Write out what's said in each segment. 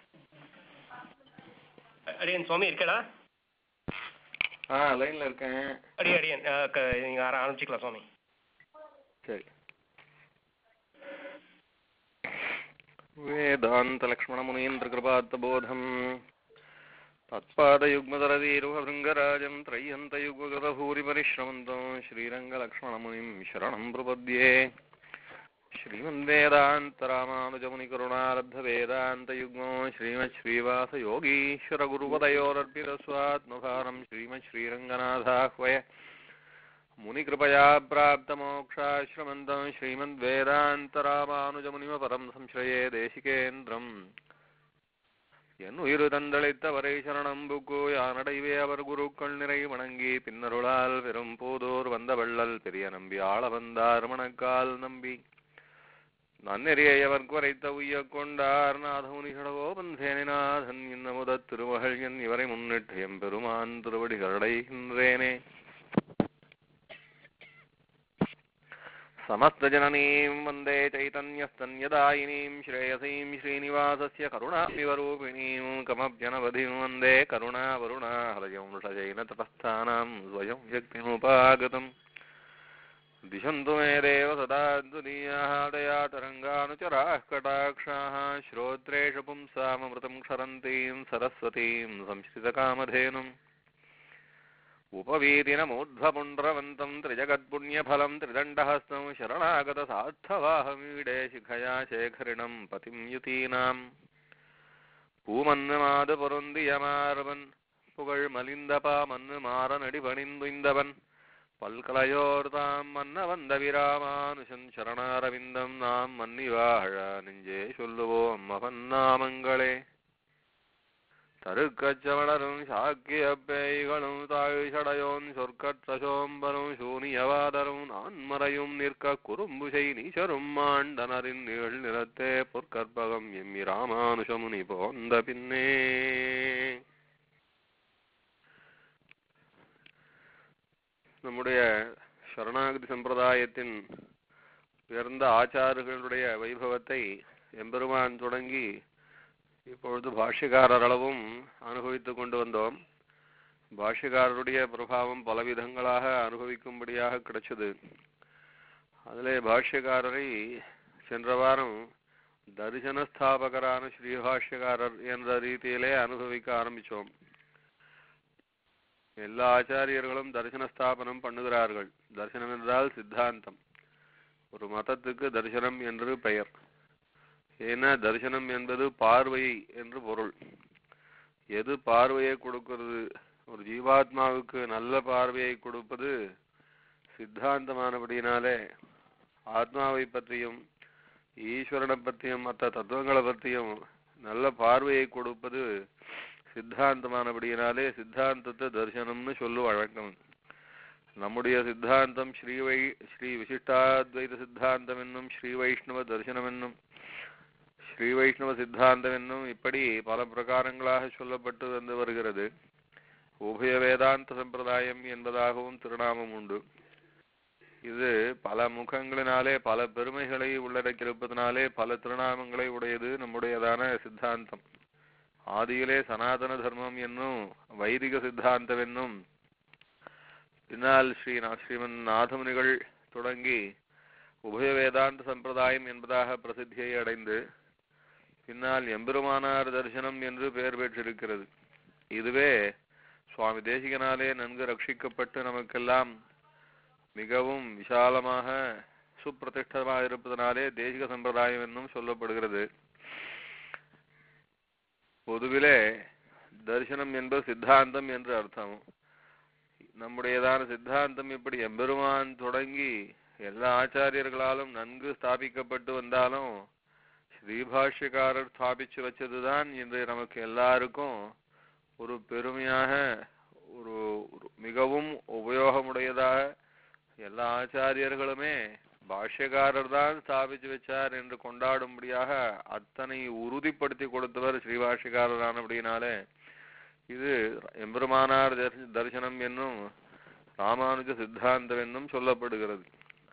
அடியன் சுவாமி இருக்கடா ஆ லைன்ல இருக்கேன் அடி அடியன் அஹ், க- நீங்க ஆர- ஆரம்பிச்சுக்கலாம் சுவாமி சரி वेदान्तलक्ष्मणमुनीन्द्रकृपात्तबोधम् तत्पादयुग्मदरदीरुहभृङ्गराजम् त्रय्यन्तयुग्मगतभूरिपरिश्रमन्तम् श्रीरङ्गलक्ष्मणमुनिम् शरणम् प्रपद्ये श्रीमन्वेदान्तरामानुजमुनिकरुणालब्धवेदान्तयुग्मो श्रीमच्छ्रीवासयोगीश्वरगुरुपदयोरर्पितस्वात्मभारम् श्रीमच्छ्रीरङ्गनाथाह्वय मुनिकृपया प्राप्तमोक्षाश्रमन्तम् श्रीमद्वेदान्तरामानुजमुनिमपरम् संश्रये தேசிகேந்திரம் என் உயிரு தந்தளித்தவரை சரணம் புக்கு யானடைவே அவர் குருக்கள் நிறை வணங்கி பின்னருளால் பெரும் போதோர் வந்த வள்ளல் பெரிய நம்பி ஆள வந்தார் மணக்கால் நம்பி நன்னெறியை அவர் குறைத்த உய்ய கொண்டார் நாதமுனி கடகோபந்தேனிநாதன் இன்னமுத திருமகள் என் இவரை முன்னிட்டு எம்பெருமான் திருவடிகளடைகின்றேனே समस्तजननीं वन्दे चैतन्यस्तन्यदायिनीं श्रेयसीं श्रीनिवासस्य करुणाविवरूपिणीं कमभ्यनवधिं वन्दे करुणावरुणाहलयं वृषजैनतपस्थानां स्वयं व्यक्तिमुपागतम् दिशन्तु मे देव सदा द्वितीयाः दया तरङ्गानुचराः कटाक्षाः श्रोत्रेषु पुंसाममृतं क्षरन्तीं सरस्वतीं संश्रितकामधेनुम् उपवीतिनमूर्ध्वपुण्ड्रवन्तं त्रिजगत्पुण्यफलं त्रिदण्डहस्तं शरणागतसार्थवाहमीडे शिखया शेखरिणं पतिं युतीनाम् பூமன்னு பொருந்தியமார்வன் புகழ் மலிந்தபா மன்னு மாறனடி பணிந்துய்ந்தவன் பல்கலையோர் தாம் மன்ன வந்த விராமானுஷன் சரணாரவிந்தம் நாம் மன்னி வாழ நெஞ்சே சொல்லுவோம் அவன் நாமங்களே தருக்கச்சவணரும் சாக்கிய பேய்களும் தாழ்சடையோன் சொற்கற்ற சோம்பரும் சூனியவாதரும் நான்மறையும் நிற்க குறும்புசை நீச்சரும் மாண்டனரின் நீள் நிறத்தே பொற்கற்பகம் எம்மி ராமானுஷமுனி போந்த பின்னே நம்முடைய சரணாகதி சம்பிரதாயத்தின் உயர்ந்த ஆச்சார்களுடைய வைபவத்தை எம்பெருமான் தொடங்கி இப்பொழுது பாஷ்யக்காரர் அளவும் அனுபவித்துக் கொண்டு வந்தோம் பாஷ்யக்காரருடைய பிரபாவம் பலவிதங்களாக அனுபவிக்கும்படியாக கிடைச்சது அதிலே பாஷ்யக்காரரை சென்ற வாரம் தரிசன ஸ்தாபகரான ஸ்ரீபாஷ்யக்காரர் என்ற ரீதியிலே அனுபவிக்க ஆரம்பிச்சோம் எல்லா ஆச்சாரியர்களும் தரிசன ஸ்தாபனம் பண்ணுகிறார்கள் தரிசனம் என்றால் சித்தாந்தம் ஒரு மதத்துக்கு தரிசனம் என்று பெயர் ஏன்னா தரிசனம் என்பது பார்வை என்று பொருள் எது பார்வையை கொடுக்கிறது ஒரு ஜீவாத்மாவுக்கு நல்ல பார்வையை கொடுப்பது சித்தாந்தமானபடியினாலே ஆத்மாவை பற்றியும் ஈஸ்வரனை பற்றியும் மற்ற தத்துவங்களை பற்றியும் நல்ல பார்வையை கொடுப்பது சித்தாந்தமானபடியினாலே சித்தாந்தத்தை தரிசனம்னு சொல்லு வழக்கம் நம்முடைய சித்தாந்தம் ஸ்ரீ வை ஸ்ரீ விசிஷ்டாத்வைத சித்தாந்தம் என்னும் ஸ்ரீ வைஷ்ணவ தரிசனம் என்னும் ஸ்ரீ வைஷ்ணவ சித்தாந்தம் என்னும் இப்படி பல பிரகாரங்களாக சொல்லப்பட்டு வந்து வருகிறது உபய வேதாந்த சம்பிரதாயம் என்பதாகவும் திருநாமம் உண்டு இது பல முகங்களினாலே பல பெருமைகளை உள்ளடக்கியிருப்பதனாலே பல திருநாமங்களை உடையது நம்முடையதான சித்தாந்தம் ஆதியிலே சனாதன தர்மம் என்னும் வைதிக சித்தாந்தம் என்னும் பின்னால் ஸ்ரீ நா- ஸ்ரீமன் நாதமுனிகள் தொடங்கி உபய வேதாந்த சம்பிரதாயம் என்பதாக பிரசித்தியை அடைந்து பின்னால் எம்பெருமானார் தரிசனம் என்று பெயர் பெற்றிருக்கிறது இதுவே சுவாமி தேசிகனாலே நன்கு ரட்சிக்கப்பட்டு நமக்கெல்லாம் மிகவும் விசாலமாக சுப்பிரதிஷ்டமாக இருப்பதனாலே தேசிக சம்பிரதாயம் என்னும் சொல்லப்படுகிறது பொதுவிலே தரிசனம் என்பது சித்தாந்தம் என்று அர்த்தம் நம்முடையதான சித்தாந்தம் இப்படி எம்பெருமான் தொடங்கி எல்லா ஆச்சாரியர்களாலும் நன்கு ஸ்தாபிக்கப்பட்டு வந்தாலும் ஸ்ரீபாஷ்யக்காரர் ஸ்தாபிச்சு வச்சதுதான் இன்று நமக்கு எல்லாருக்கும் ஒரு பெருமையாக ஒரு ஒரு மிகவும் உபயோகமுடையதாக எல்லா ஆச்சாரியர்களுமே பாஷ்யக்காரர் தான் ஸ்தாபிச்சு வச்சார் என்று கொண்டாடும்படியாக அத்தனை உறுதிப்படுத்தி கொடுத்தவர் ஸ்ரீபாஷ்யக்காரரானபடினாலே இது எம்பெருமானார் தரிச- தரிசனம் என்னும் ராமானுஜ சித்தாந்தம் என்னும் சொல்லப்படுகிறது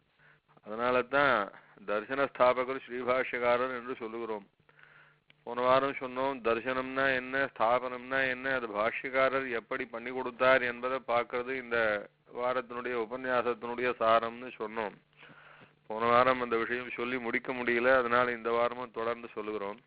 அதனால தான் தரிசன ஸ்தாபகர் ஸ்ரீபாஷ்யக்காரர் என்று சொல்லுகிறோம் போன வாரம் வாரம் சொன்னோம் தரிசனம்னா என்ன ஸ்தாபனம்னா என்ன அது பாஷ்யக்காரர் எப்படி பண்ணி கொடுத்தார் என்பதை பார்க்கறது இந்த வாரத்தினுடைய உபன்யாசத்தினுடைய சாரம்னு சொன்னோம் போன வாரம் அந்த விஷயம் சொல்லி முடிக்க முடியல அதனால இந்த வாரமும் தொடர்ந்து சொல்லுகிறோம்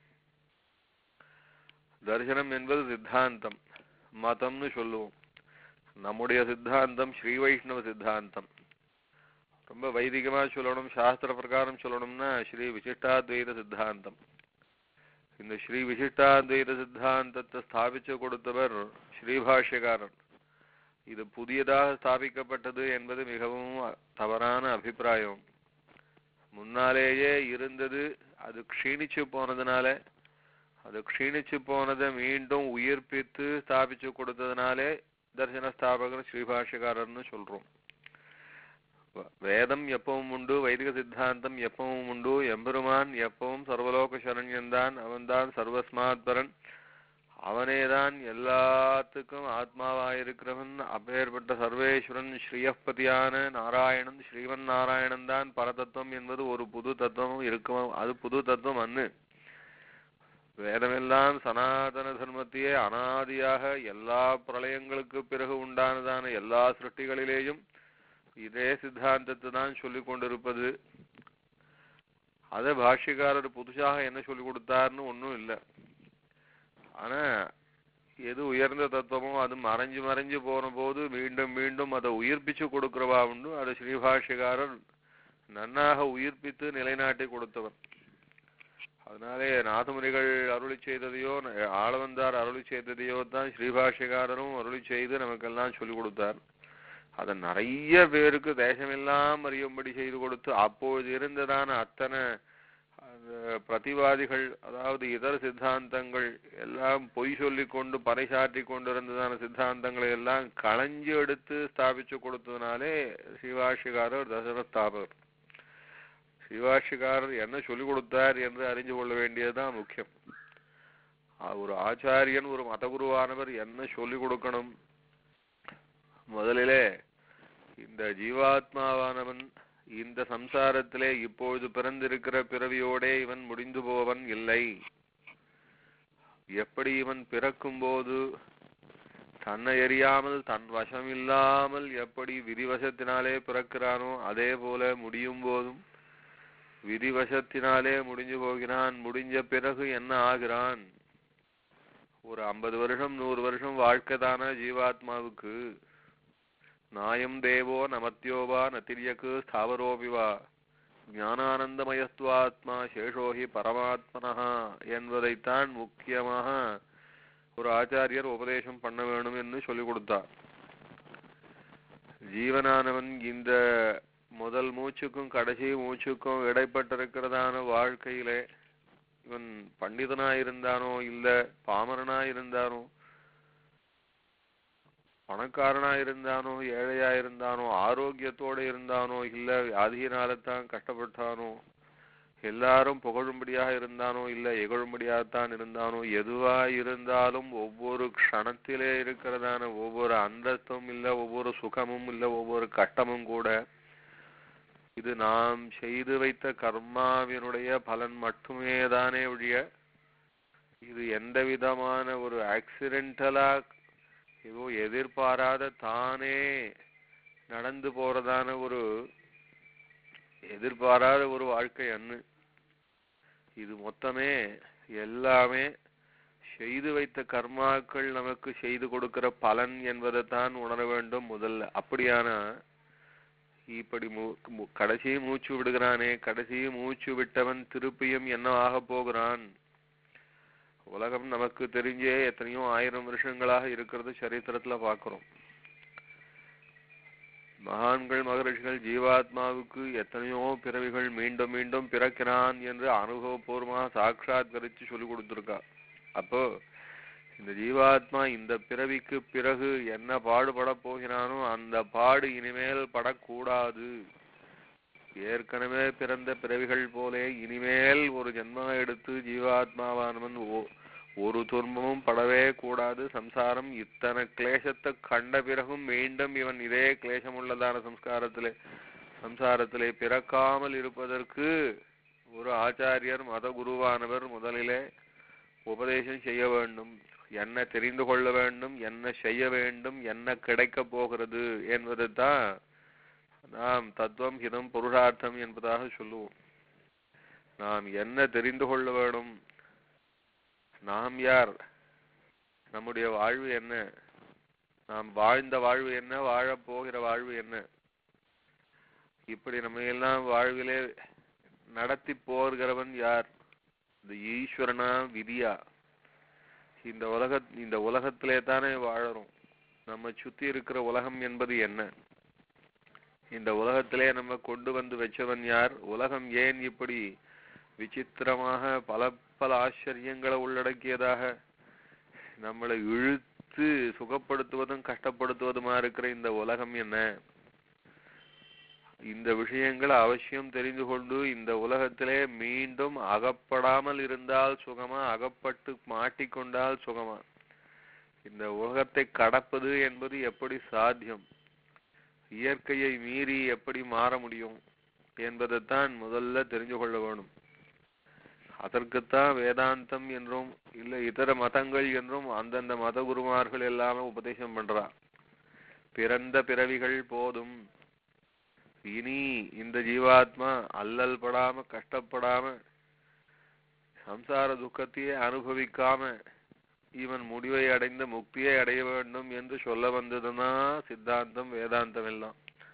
தரிசனம் என்பது சித்தாந்தம் மதம்னு சொல்லுவோம் நம்முடைய சித்தாந்தம் ஸ்ரீ வைஷ்ணவ சித்தாந்தம் ரொம்ப வைதிகமா சொல்லணும் சாஸ்திர பிரகாரம் சொல்லணும்னா ஸ்ரீ விசிஷ்டாத்வைத சித்தாந்தம் இந்த ஸ்ரீ விசிஷ்டாத்வைத சித்தாந்தத்தை ஸ்தாபிச்சு கொடுத்தவர் ஸ்ரீபாஷ்யக்காரர் இது புதியதாக ஸ்தாபிக்கப்பட்டது என்பது மிகவும் தவறான அபிப்பிராயம் முன்னாலேயே இருந்தது அது க்ஷீணிச்சு போனதுனால அது க்ஷீணிச்சு போனதை மீண்டும் உயிர்ப்பித்து ஸ்தாபிச்சு கொடுத்ததுனாலே தர்சன ஸ்தாபகர் ஸ்ரீபாஷ்யக்காரர்னு சொல்றோம் வ- வேதம் எப்பவும் உண்டு வைதிக சித்தாந்தம் எப்பவும் உண்டு எம்பெருமான் எப்பவும் சர்வலோக சரண்யன்தான் அவன்தான் சர்வஸ்மாத்பரன் அவனேதான் எல்லாத்துக்கும் ஆத்மாவாயிருக்கிறவன் அப்பேற்பட்ட சர்வேஸ்வரன் ஸ்ரீயப்பதியான நாராயணன் ஸ்ரீவன் நாராயணன் தான் பரதத்துவம் என்பது ஒரு புது தத்துவம் இருக்கும் அது புது தத்துவம் அன்னு வேதமெல்லாம் சனாதன தர்மத்தையே அனாதியாக எல்லா பிரளயங்களுக்கு பிறகு உண்டானதான எல்லா சிருஷ்டிகளிலேயும் இதே சித்தாந்தத்தை தான் சொல்லிக் கொண்டிருப்பது அதை பாஷ்யக்காரர் புதுசாக என்ன சொல்லி கொடுத்தாருன்னு ஒன்றும் இல்லை ஆனா எது உயர்ந்த தத்துவமோ அது மறைஞ்சு மறைஞ்சு போன போது மீண்டும் மீண்டும் அதை உயிர்ப்பிச்சு கொடுக்கிறவா உண்டு அதை ஸ்ரீபாஷ்யக்காரர் நன்னாக உயிர்ப்பித்து நிலைநாட்டி கொடுத்தவர் அதனாலே நாதமுனிகள் அருளி செய்ததையோ ந- ஆளவந்தார் அருளி செய்ததையோ தான் ஸ்ரீபாஷ்யக்காரரும் அருளி செய்து நமக்கெல்லாம் சொல்லிக் கொடுத்தார் அதை நிறைய பேருக்கு தேசமெல்லாம் அறியும்படி செய்து கொடுத்து அப்பொழுது இருந்ததான அத்தனை அந்த பிரதிவாதிகள் அதாவது இதர சித்தாந்தங்கள் எல்லாம் பொய் சொல்லிக் கொண்டு பறைசாற்றி கொண்டிருந்ததான சித்தாந்தங்களை எல்லாம் களைஞ்சு எடுத்து ஸ்தாபிச்சு கொடுத்ததுனாலே சிவாஷிகாரர் தசர ஸ்தாபகர் சிவாஷிகாரர் என்ன சொல்லிக் கொடுத்தார் என்று அறிஞ்சு கொள்ள வேண்டியதுதான் முக்கியம் ஆ, ஒரு ஆச்சாரியன் ஒரு மதகுருவானவர் என்ன சொல்லிக் கொடுக்கணும் முதலிலே இந்த ஜீவாத்மாவானவன் இந்த சம்சாரத்திலே இப்பொழுது பிறந்திருக்கிற பிறவியோடே இவன் முடிந்து போவன் இல்லை எப்படி இவன் பிறக்கும்போது தன்னை எறியாமல் தன் வசம் இல்லாமல் எப்படி விதிவசத்தினாலே பிறக்கிறானோ அதே போல முடியும் போதும் விதிவசத்தினாலே முடிஞ்சு போகிறான் முடிஞ்ச பிறகு என்ன ஆகிறான் ஒரு ஐம்பது வருஷம் நூறு வருஷம் வாழ்க்கை தானே ஜீவாத்மாவுக்கு நாயம் தேவோ நமத்யோவா நதிரியக்கு ஸ்தாவரோபிவா ஞானானந்தமயஸ்துவாத்மா சேஷோஹி பரமாத்மனஹா என்பதைத்தான் முக்கியமாக ஒரு ஆச்சாரியர் உபதேசம் பண்ண வேணும் என்று சொல்லிக் கொடுத்தார் ஜீவனானவன் இந்த முதல் மூச்சுக்கும் கடைசி மூச்சுக்கும் இடைப்பட்டிருக்கிறதான வாழ்க்கையிலே இவன் பண்டிதனா இருந்தானோ இல்ல பாமரனா இருந்தானோ பணக்காரனா இருந்தானோ ஏழையா இருந்தானோ ஆரோக்கியத்தோட இருந்தானோ இல்ல வியாதியினாலத்தான் கஷ்டப்பட்டானோ எல்லாரும் புகழும்படியாக இருந்தானோ இல்ல இகழும்படியாகத்தான் இருந்தானோ எதுவா இருந்தாலும் ஒவ்வொரு க்ஷணத்திலே இருக்கிறதான ஒவ்வொரு அந்தஸ்தும் இல்ல ஒவ்வொரு சுகமும் இல்ல ஒவ்வொரு கஷ்டமும் கூட இது நாம் செய்து வைத்த கர்மாவினுடைய பலன் மட்டுமே தானே ஒழிய இது எந்த விதமான ஒரு ஆக்சிடென்டலா ஏதோ எதிர்பாராத தானே நடந்து போறதான ஒரு எதிர்பாராத ஒரு வாழ்க்கை அன்னு இது மொத்தமே எல்லாமே செய்து வைத்த கர்மாக்கள் நமக்கு செய்து கொடுக்கிற பலன் என்பதை தான் உணர வேண்டும் முதல்ல அப்படியான இப்படி மூ- மூ- கடைசி மூச்சு விடுகிறானே கடைசி மூச்சு விட்டவன் திருப்பியும் என்ன ஆக போகிறான் உலகம் நமக்கு தெரிஞ்சே எத்தனையோ ஆயிரம் வருஷங்களாக இருக்கிறது சரித்திரத்துல பார்க்கிறோம் மகான்கள் மகரிஷிகள் ஜீவாத்மாவுக்கு எத்தனையோ பிறவிகள் மீண்டும் மீண்டும் பிறக்கிறான் என்று அனுபவபூர்வமாக சாட்சாத்கரிச்சு சொல்லி கொடுத்துருக்கா அப்போ இந்த ஜீவாத்மா இந்த பிறவிக்கு பிறகு என்ன பாடுபட போகிறானோ அந்த பாடு இனிமேல் படக்கூடாது ஏற்கனவே பிறந்த பிறவிகள் போலே இனிமேல் ஒரு ஜென்மம் எடுத்து ஜீவாத்மாவானவன் ஓ- ஒரு துன்பமும் படவே கூடாது சம்சாரம் இத்தனை கிளேசத்தை கண்ட பிறகும் மீண்டும் இவன் இதே கிளேசம் உள்ளதான சம்ஸ்காரத்திலே சம்சாரத்திலே பிறக்காமல் இருப்பதற்கு ஒரு ஆச்சாரியர் மத குருவானவர் முதலிலே உபதேசம் செய்ய வேண்டும் என்ன தெரிந்து கொள்ள வேண்டும் என்ன செய்ய வேண்டும் என்ன கிடைக்கப் போகிறது என்பது தான் நாம் தத்துவம் ஹிதம் புருஷார்த்தம் என்பதாக சொல்லுவோம் நாம் என்ன தெரிந்து கொள்ள வேண்டும் நாம் யார் நம்முடைய வாழ்வு என்ன நாம் வாழ்ந்த வாழ்வு என்ன வாழப் போகிற வாழ்வு என்ன இப்படி நம்ம எல்லாம் வாழ்விலே நடத்தி போகிறவன் யார் இந்த ஈஸ்வரனா விதியா இந்த உலக இந்த உலகத்திலே தானே வாழறோம் நம்ம சுத்தி இருக்கிற உலகம் என்பது என்ன இந்த உலகத்திலே நம்ம கொண்டு வந்து வச்சவன் யார் உலகம் ஏன் இப்படி விசித்திரமாக பல பல ஆச்சரியங்களை உள்ளடக்கியதாக நம்மளை இழுத்து சுகப்படுத்துவதும் கஷ்டப்படுத்துவதுமா இருக்கிற இந்த உலகம் என்ன இந்த விஷயங்கள் அவசியம் தெரிந்து கொண்டு இந்த உலகத்திலே மீண்டும் அகப்படாமல் இருந்தால் சுகமா அகப்பட்டு மாட்டிக்கொண்டால் சுகமா இந்த உலகத்தை கடப்பது என்பது எப்படி சாத்தியம் இயற்கையை மீறி எப்படி மாற முடியும் என்பதைத்தான் முதல்ல தெரிஞ்சு கொள்ள வேணும் அதற்குத்தான் வேதாந்தம் என்றும் இல்லை இதர மதங்கள் என்றும் அந்தந்த மத குருமார்கள் எல்லாமே உபதேசம் பண்றா பிறந்த பிறவிகள் போதும் இனி இந்த ஜீவாத்மா அல்லல் படாம கஷ்டப்படாம சம்சார துக்கத்தையே அனுபவிக்காம இவன் முடிவை அடைந்து முக்தியை அடைய வேண்டும் என்று சொல்ல வந்ததுதான் சித்தாந்தம் வேதாந்தம் எல்லாம்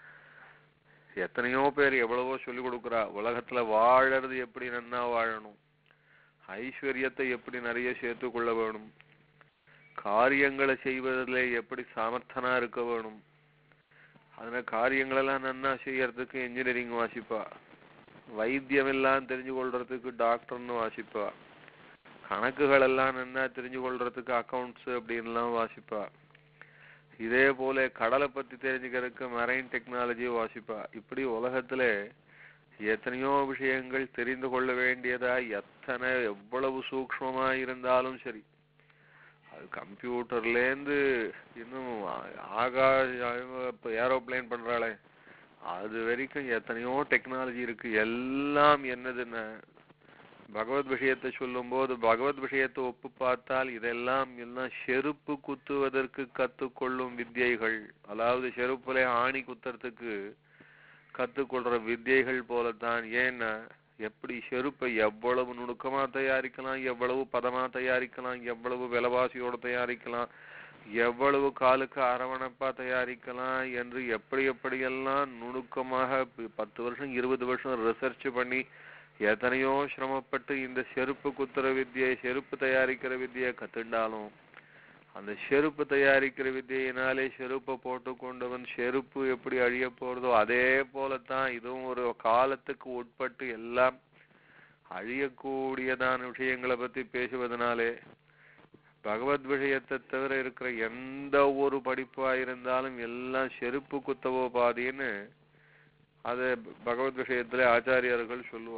எத்தனையோ பேர் எவ்வளவோ சொல்லி கொடுக்குறா உலகத்துல வாழறது எப்படி நன்னா வாழணும் ஐஸ்வர்யத்தை எப்படி நிறைய சேர்த்து கொள்ள வேணும் காரியங்களை செய்வதில் எப்படி சாமர்த்தனா இருக்க வேணும் அதனால காரியங்களெல்லாம் நன்னா செய்யறதுக்கு இன்ஜினியரிங் வாசிப்பா வைத்தியம் எல்லாம் தெரிஞ்சு கொள்றதுக்கு டாக்டர்னு வாசிப்பா கணக்குகள் எல்லாம் நன்னா தெரிஞ்சு கொள்றதுக்கு அக்கவுண்ட்ஸ் அப்படின்லாம் வாசிப்பா இதே போல கடலை பத்தி தெரிஞ்சுக்கிறதுக்கு மரைன் டெக்னாலஜி வாசிப்பா இப்படி உலகத்துல எத்தனையோ விஷயங்கள் தெரிந்து கொள்ள வேண்டியதா எத்தனை எவ்வளவு சூக்ஷ்மமா இருந்தாலும் சரி அது கம்ப்யூட்டர்லேருந்து இன்னும் ஆகாஷ் இப்போ ஏரோப்ளேன் பண்றாளே அது வரைக்கும் எத்தனையோ டெக்னாலஜி இருக்கு எல்லாம் என்னதுன்னா பகவத் விஷயத்தை சொல்லும்போது பகவத் விஷயத்தை ஒப்பு பார்த்தால் இதெல்லாம் எல்லாம் செருப்பு குத்துவதற்கு கத்துக்கொள்ளும் வித்யைகள் அதாவது செருப்புல ஆணி குத்துறதுக்கு கத்துக்கொள்ற வித்யைகள் போலத்தான் ஏன்னா எப்படி செருப்பை எவ்வளவு நுணுக்கமா தயாரிக்கலாம் எவ்வளவு பதமா தயாரிக்கலாம் எவ்வளவு விலைவாசியோட தயாரிக்கலாம் எவ்வளவு காலுக்கு அரவணைப்பா தயாரிக்கலாம் என்று எப்படி எப்படியெல்லாம் நுணுக்கமாக ப- பத்து வருஷம் இருபது வருஷம் ரிசர்ச் பண்ணி எத்தனையோ சிரமப்பட்டு இந்த செருப்பு குத்துற வித்தியை செருப்பு தயாரிக்கிற வித்தியை கத்துண்டாலும் அந்த செருப்பு தயாரிக்கிற வித்தியினாலே செருப்பை போட்டு கொண்டவன் செருப்பு எப்படி அழிய போறதோ அதே போலத்தான் இதுவும் ஒரு காலத்துக்கு உட்பட்டு எல்லாம் அழியக்கூடியதான விஷயங்களை பத்தி பேசுவதனாலே பகவத் விஷயத்தை தவிர இருக்கிற எந்த ஒரு படிப்பா இருந்தாலும் எல்லாம் செருப்பு குத்தவோ பாதின்னு அது பகவத் விஷயத்துல ஆச்சாரியர்கள் சொல்லுவா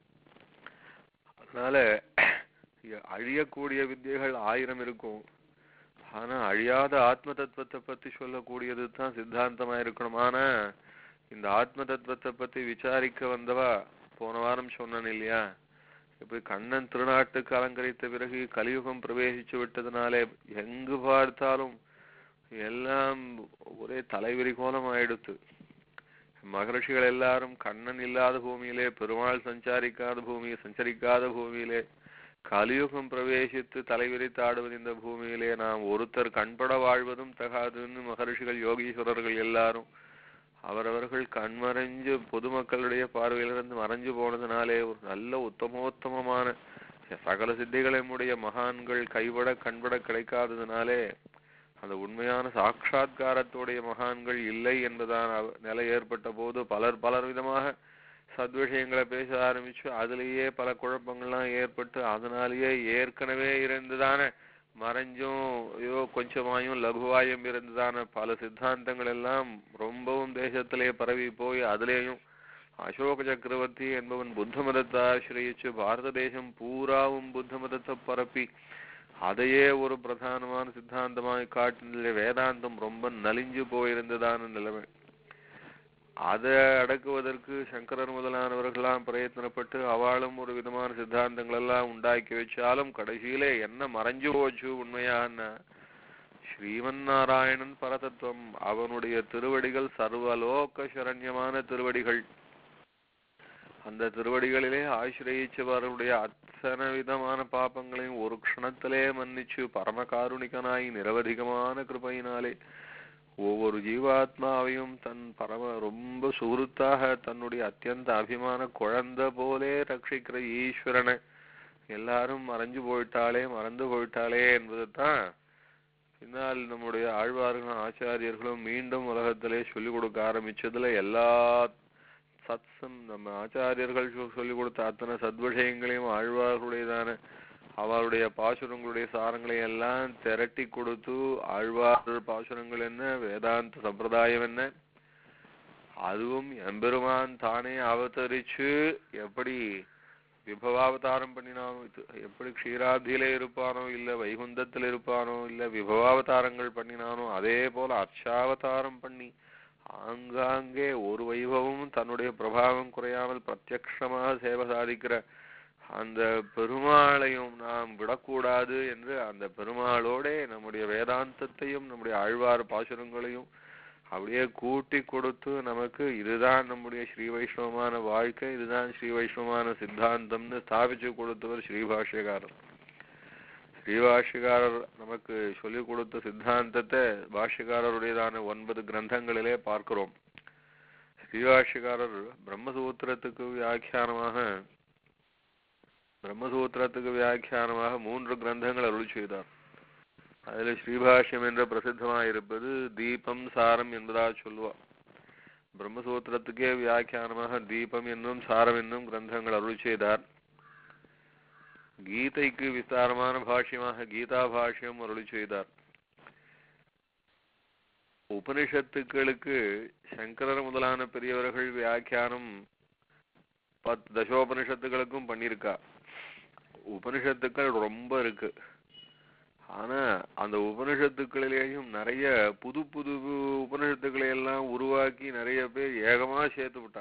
அதனால அழியக்கூடிய வித்தியைகள் ஆயிரம் இருக்கும் ஆனா அழியாத ஆத்ம தத்துவத்தை பத்தி சொல்லக்கூடியது தான் சித்தாந்தமா இருக்கணும் ஆனா இந்த ஆத்ம தத்துவத்தை பத்தி விசாரிக்க வந்தவா போன வாரம் சொன்னேன் இல்லையா இப்படி கண்ணன் திருநாட்டுக்கு அலங்கரித்த பிறகு கலியுகம் பிரவேசிச்சு விட்டதுனாலே எங்கு பார்த்தாலும் எல்லாம் ஒரே தலைவிரி கோலம் ஆயிடுத்து மகரிஷிகள் எல்லாரும் கண்ணன் இல்லாத பூமியிலே பெருமாள் சஞ்சாரிக்காத பூமி சஞ்சரிக்காத பூமியிலே கலியுகம் பிரவேசித்து தலைவிரித்தாடுவது இந்த பூமியிலே நாம் ஒருத்தர் கண்பட வாழ்வதும் தகாதுன்னு மகரிஷிகள் யோகீஸ்வரர்கள் எல்லாரும் அவரவர்கள் கண்மறைஞ்சு பொதுமக்களுடைய பார்வையிலிருந்து மறைஞ்சு போனதுனாலே ஒரு நல்ல உத்தமோத்தமமான சகல சித்திகளையுடைய மகான்கள் கைவிட கண்பட கிடைக்காததுனாலே அந்த உண்மையான சாட்சா்காரத்துடைய மகான்கள் இல்லை என்பதான் அவ- நிலை ஏற்பட்ட போது பலர் பலர் விதமாக சத்விஷயங்களை பேச ஆரம்பிச்சு அதுலேயே பல குழப்பங்கள்லாம் ஏற்பட்டு அதனாலேயே ஏற்கனவே இருந்ததான மறைஞ்சும் ஏதோ கொஞ்சமாயும் லகுவாயும் இருந்ததான பல சித்தாந்தங்கள் எல்லாம் ரொம்பவும் தேசத்திலே பரவி போய் அதுலேயும் அசோக சக்கரவர்த்தி என்பவன் புத்த மதத்தை ஆசிரியச்சு பாரத தேசம் பூராவும் புத்த மதத்தை பரப்பி அதையே ஒரு பிரதானமான சித்தாந்தமாய் காட்டின வேதாந்தம் ரொம்ப நலிஞ்சு போயிருந்ததான நிலைமை அதை அடக்குவதற்கு சங்கரர் முதலானவர்கள்லாம் பிரயத்தனப்பட்டு அவளும் ஒரு விதமான சித்தாந்தங்கள் எல்லாம் உண்டாக்கி வச்சாலும் கடைசியிலே என்ன மறைஞ்சு போச்சு உண்மையான்னா ஸ்ரீமன் நாராயணன் பரதத்துவம் அவனுடைய திருவடிகள் சர்வலோக சரண்யமான திருவடிகள் அந்த திருவடிகளிலே ஆசிரயிச்சவர்களுடைய அத்தனை விதமான பாப்பங்களையும் ஒரு க்ஷணத்திலே மன்னிச்சு பரமகாருணிகனாய் நிரவதிகமான கிருபையினாலே ஒவ்வொரு ஜீவாத்மாவையும் தன் பரம ரொம்ப சுகுருத்தாக தன்னுடைய அத்தியந்த அபிமான குழந்தை போலே ரட்சிக்கிற ஈஸ்வரனை எல்லாரும் மறைஞ்சு போயிட்டாலே மறந்து போயிட்டாலே என்பதுதான் பின்னால் நம்முடைய ஆழ்வார்களும் ஆச்சாரியர்களும் மீண்டும் உலகத்திலே சொல்லிக் கொடுக்க ஆரம்பிச்சதுல எல்லா சத்சம் நம்ம ஆச்சாரியர்கள் சொ- சொல்லிக் கொடுத்த அத்தனை சத்விஷயங்களையும் ஆழ்வார்களுடையதான அவருடைய பாசுரங்களுடைய சாரங்களை எல்லாம் திரட்டி கொடுத்து ஆழ்வார் பாசுரங்கள் என்ன வேதாந்த சம்பிரதாயம் என்ன அதுவும் எம்பெருமான் தானே அவதரிச்சு எப்படி விபவாவதாரம் பண்ணினானோ இது எப்படி க்ஷீராப்தியிலே இருப்பானோ இல்ல வைகுந்தத்தில் இருப்பானோ இல்ல விபவாவதாரங்கள் பண்ணினானோ அதே போல அர்ச்சாவதாரம் பண்ணி ஆங்காங்கே ஒரு வைபவமும் தன்னுடைய பிரபாவம் குறையாமல் பிரத்யக்ஷமாக சேவை சாதிக்கிற அந்த பெருமாளையும் நாம் விடக்கூடாது என்று அந்த பெருமாளோடே நம்முடைய வேதாந்தத்தையும் நம்முடைய ஆழ்வார் பாசுரங்களையும் அப்படியே கூட்டி கொடுத்து நமக்கு இதுதான் நம்முடைய ஸ்ரீ வைஷ்ணவமான வாழ்க்கை இதுதான் ஸ்ரீ வைஷ்ணவமான சித்தாந்தம்னு ஸ்தாபிச்சு கொடுத்தவர் ஸ்ரீபாஷ்யகாரர் ஸ்ரீபாஷ்யகாரர் நமக்கு சொல்லிக் கொடுத்த சித்தாந்தத்தை பாஷ்யகாரருடையதான ஒன்பது கிரந்தங்களிலே பார்க்கிறோம் ஸ்ரீபாஷ்யகாரர் பிரம்மசூத்திரத்துக்கு வியாக்கியானமாக பிரம்மசூத்திரத்துக்கு வியாக்கியானமாக மூன்று கிரந்தங்கள் அருள் செய்தார் அதுல ஸ்ரீபாஷ்யம் என்ற பிரசித்தமாயிருப்பது தீபம் சாரம் என்பதா சொல்லுவா பிரம்மசூத்திரத்துக்கே வியாக்கியானமாக தீபம் என்னும் சாரம் என்னும் கிரந்தங்கள் அருள் செய்தார் கீதைக்கு விஸ்தாரமான பாஷ்யமாக கீதா பாஷ்யம் அருள் செய்தார் உபனிஷத்துக்களுக்கு சங்கரர் முதலான பெரியவர்கள் வியாக்கியானம் பத் தசோபனிஷத்துக்களுக்கும் பண்ணியிருக்கா உபனிஷத்துக்கள் ரொம்ப இருக்கு ஆனா அந்த உபனிஷத்துக்களிலேயும் நிறைய புது புது உபனிஷத்துக்களை எல்லாம் உருவாக்கி நிறைய பேர் ஏகமா சேர்த்து விட்டா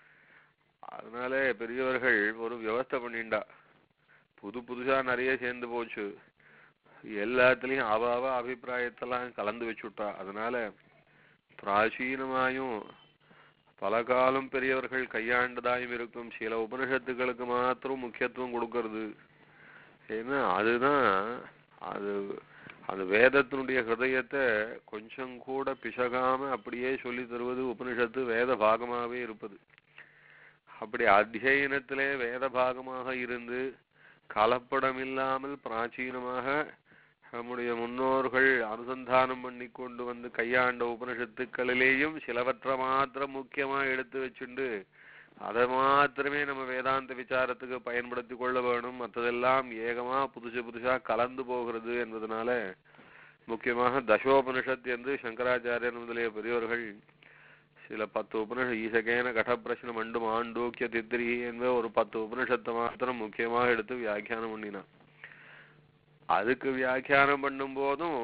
அதனால பெரியவர்கள் ஒரு வியவஸ்தை பண்ணிண்டா புது புதுசா நிறைய சேர்ந்து போச்சு எல்லாத்துலயும் அவ அவ அபிப்பிராயத்தெல்லாம் கலந்து வச்சுட்டா அதனால பிராச்சீனமாயும் பல காலம் பெரியவர்கள் கையாண்டதாயும் இருக்கும் சில உபனிஷத்துக்களுக்கு மாத்திரம் முக்கியத்துவம் கொடுக்கறது ஏன்னா அதுதான் அது அந்த வேதத்தினுடைய ஹிருதயத்தை கொஞ்சம் கூட பிசகாம அப்படியே சொல்லி தருவது உபனிஷத்து வேத பாகமாகவே இருப்பது அப்படி அத்தியனத்திலே வேத பாகமாக இருந்து கலப்படம் இல்லாமல் பிராச்சீனமாக நம்முடைய முன்னோர்கள் அனுசந்தானம் பண்ணி கொண்டு வந்து கையாண்ட உபனிஷத்துக்களிலேயும் சிலவற்றை மாத்திரம் முக்கியமா எடுத்து வச்சுண்டு அதை மாத்திரமே நம்ம வேதாந்த விசாரத்துக்கு பயன்படுத்தி கொள்ள வேணும் மற்றதெல்லாம் ஏகமா புதுசு புதுசா கலந்து போகிறது என்பதனால முக்கியமாக தசோபனிஷத் என்று சங்கராச்சாரியர் முதலிய பெரியவர்கள் சில பத்து உபனிஷ ஈசகேன கடப்பிரச்சனை மண்டு மாண்டூக்கிய தித்திரி என்ற ஒரு பத்து உபனிஷத்தை மாத்திரம் முக்கியமாக எடுத்து வியாக்கியானம் பண்ணினான் அதுக்கு வியாக்கியானம் பண்ணும் போதும்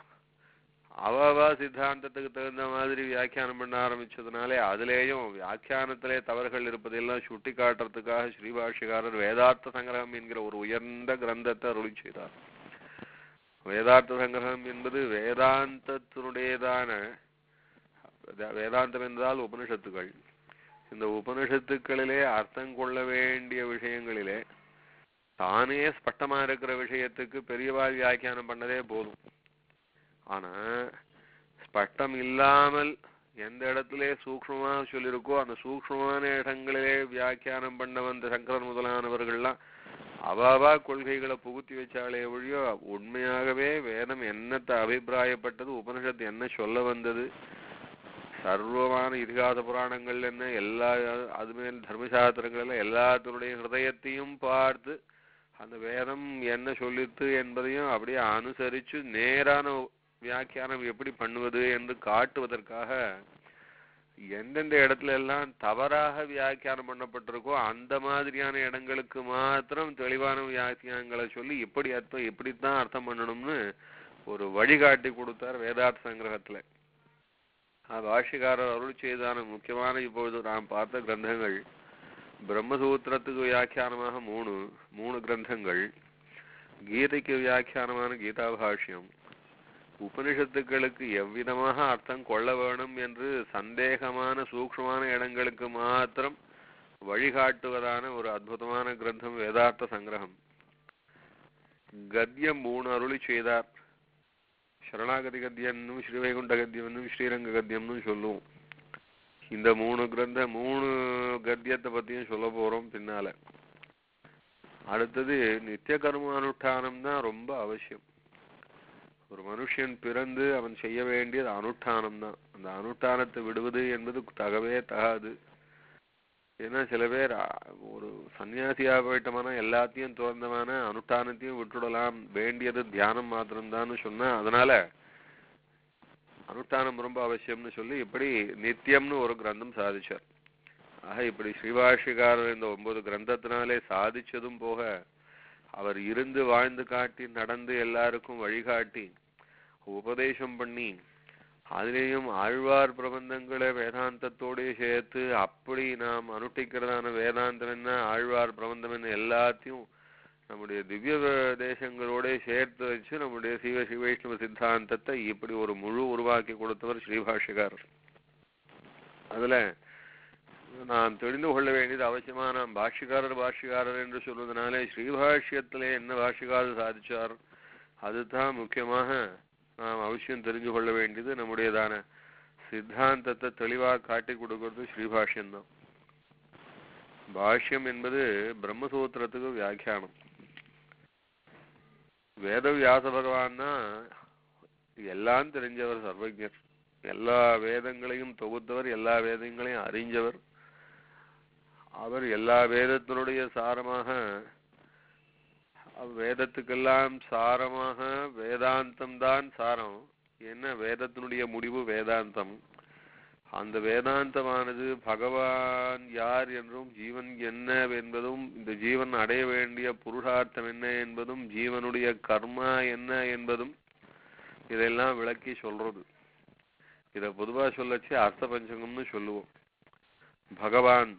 அவவா சித்தாந்தத்துக்கு தகுந்த மாதிரி வியாக்கியானம் பண்ண ஆரம்பிச்சதுனாலே அதுலேயும் வியாக்கியானத்திலே தவறுகள் இருப்பதெல்லாம் சுட்டி காட்டுறதுக்காக ஸ்ரீபாஷ்யகாரர் வேதார்த்த சங்கிரகம் என்கிற ஒரு உயர்ந்த கிரந்தத்தை அருளி செய்தார் வேதார்த்த சங்கிரகம் என்பது வேதாந்தத்தினுடையதான வே- வேதாந்தம் என்றால் உபனிஷத்துக்கள் இந்த உபனிஷத்துக்களிலே அர்த்தம் கொள்ள வேண்டிய விஷயங்களிலே தானே ஸ்பஷ்டமா இருக்கிற விஷயத்துக்கு பெரியவாள் வியாக்கியானம் பண்ணதே போதும் ஆனா ஸ்பஷ்டம் இல்லாமல் எந்த இடத்திலே சூக்ஷ்மமா சொல்லியிருக்கோ அந்த சூக்ஷ்மமான இடங்களிலே வியாக்கியானம் பண்ண வந்த சங்கரன் முதலானவர்கள்லாம் அவாவா கொள்கைகளை புகுத்தி வச்சாலே ஒழியோ உண்மையாகவே வேதம் என்னத்தை அபிப்பிராயப்பட்டது உபனிஷத்து என்ன சொல்ல வந்தது சர்வமான இதிகாச புராணங்கள் என்ன எல்லா அதுமேல் தர்மசாஸ்திரங்கள் எல்லாம் எல்லாத்தினுடைய ஹிருதயத்தையும் பார்த்து அந்த வேதம் என்ன சொல்லித்து என்பதையும் அப்படியே அனுசரிச்சு நேரான வியாக்கியானம் எப்படி பண்ணுவது என்று காட்டுவதற்காக எந்தெந்த இடத்துல எல்லாம் தவறாக வியாக்கியானம் பண்ணப்பட்டிருக்கோ அந்த மாதிரியான இடங்களுக்கு மாத்திரம் தெளிவான வியாக்கியானங்களை சொல்லி இப்படி அர்த்தம் இப்படித்தான் அர்த்தம் பண்ணணும்னு ஒரு வழிகாட்டி கொடுத்தார் வேதார்த்த சங்கிரகத்துல பாஷ்யக்காரர் அருள் செய்தான முக்கியமான இப்பொழுது நாம் பார்த்த கிரந்தங்கள் பிரம்மசூத்திரத்துக்கு வியாக்கியானமாக மூணு மூணு கிரந்தங்கள் கீதைக்கு வியாக்கியானமான கீதா பாஷ்யம் உபனிஷத்துக்களுக்கு எவ்விதமாக அர்த்தம் கொள்ள வேணும் என்று சந்தேகமான சூக்ஷ்மமான இடங்களுக்கு மாத்திரம் வழிகாட்டுவதான ஒரு அற்புதமான கிரந்தம் வேதார்த்த சங்கிரகம் கத்தியம் மூணு அருளி செய்தார் சரணாகதி கத்தியம்னும் ஸ்ரீவைகுண்ட கத்தியம்னும் ஸ்ரீரங்க கத்தியம்னு சொல்லுவோம் இந்த மூணு கிரந்த மூணு கத்தியத்தை பத்தியும் சொல்ல போறோம் பின்னால அடுத்தது நித்திய கர்மானுஷ்டானம் தான் ரொம்ப அவசியம் ஒரு மனுஷன் பிறந்து அவன் செய்ய வேண்டியது அனுஷ்டானம் தான் அந்த அனுஷ்டானத்தை விடுவது என்பது தகவே தகாது ஏன்னா சில பேர் அ, ஒரு சன்னியாசியா போயிட்டோம்னா எல்லாத்தையும் துறந்தமான அனுஷ்டானத்தையும் விட்டுடலாம் வேண்டியது தியானம் மாத்திரம்தான்னு சொன்னா அதனால அனுஷ்டானம் ரொம்ப அவசியம்னு சொல்லி இப்படி நித்தியம்னு ஒரு கிரந்தம் சாதிச்சார் ஆக இப்படி ஸ்ரீபாஷிகாரர் இந்த ஒன்பது கிரந்தத்தினாலே சாதிச்சதும் போக அவர் இருந்து வாழ்ந்து காட்டி நடந்து எல்லாருக்கும் வழிகாட்டி உபதேசம் பண்ணி அதிலேயும் ஆழ்வார் பிரபந்தங்களை வேதாந்தத்தோடே சேர்த்து அப்படி நாம் அனுஷ்டிக்கிறதான வேதாந்தம் என்ன ஆழ்வார் பிரபந்தம் என்ன எல்லாத்தையும் நம்முடைய திவ்ய தேசங்களோட சேர்த்து வச்சு நம்முடைய சீவ சிவைஷ்ணவ சித்தாந்தத்தை இப்படி ஒரு முழு உருவாக்கி கொடுத்தவர் ஸ்ரீபாஷ்யகாரர் அதுல நாம் தெரிந்து கொள்ள வேண்டியது அவசியமா நாம் பாஷ்யக்காரர் பாஷ்யக்காரர் என்று சொல்வதனாலே ஸ்ரீபாஷ்யத்திலே என்ன பாஷ்யக்காரர் சாதிச்சார் அதுதான் முக்கியமாக நாம் அவசியம் தெரிஞ்சு கொள்ள வேண்டியது நம்முடையதான சித்தாந்தத்தை தெளிவாக காட்டி கொடுக்கிறது ஸ்ரீபாஷ்யம்தான் பாஷ்யம் என்பது பிரம்மசூத்திரத்துக்கு வியாக்கியானம் வேத வியாச பகவான் தான் எல்லாம் தெரிஞ்சவர் சர்வஜர் எல்லா வேதங்களையும் தொகுத்தவர் எல்லா வேதங்களையும் அறிஞ்சவர் அவர் எல்லா வேதத்தினுடைய சாரமாக வேதத்துக்கெல்லாம் சாரமாக வேதாந்தம் தான் சாரம் என்ன வேதத்தினுடைய முடிவு வேதாந்தம் அந்த வேதாந்தமானது பகவான் யார் என்றும் ஜீவன் என்ன என்பதும் இந்த ஜீவன் அடைய வேண்டிய புருஷார்த்தம் என்ன என்பதும் ஜீவனுடைய கர்மா என்ன என்பதும் இதெல்லாம் விளக்கி சொல்றது இத பொதுவா சொல்லச்சு அர்த்த பஞ்சகம்னு சொல்லுவோம் பகவான்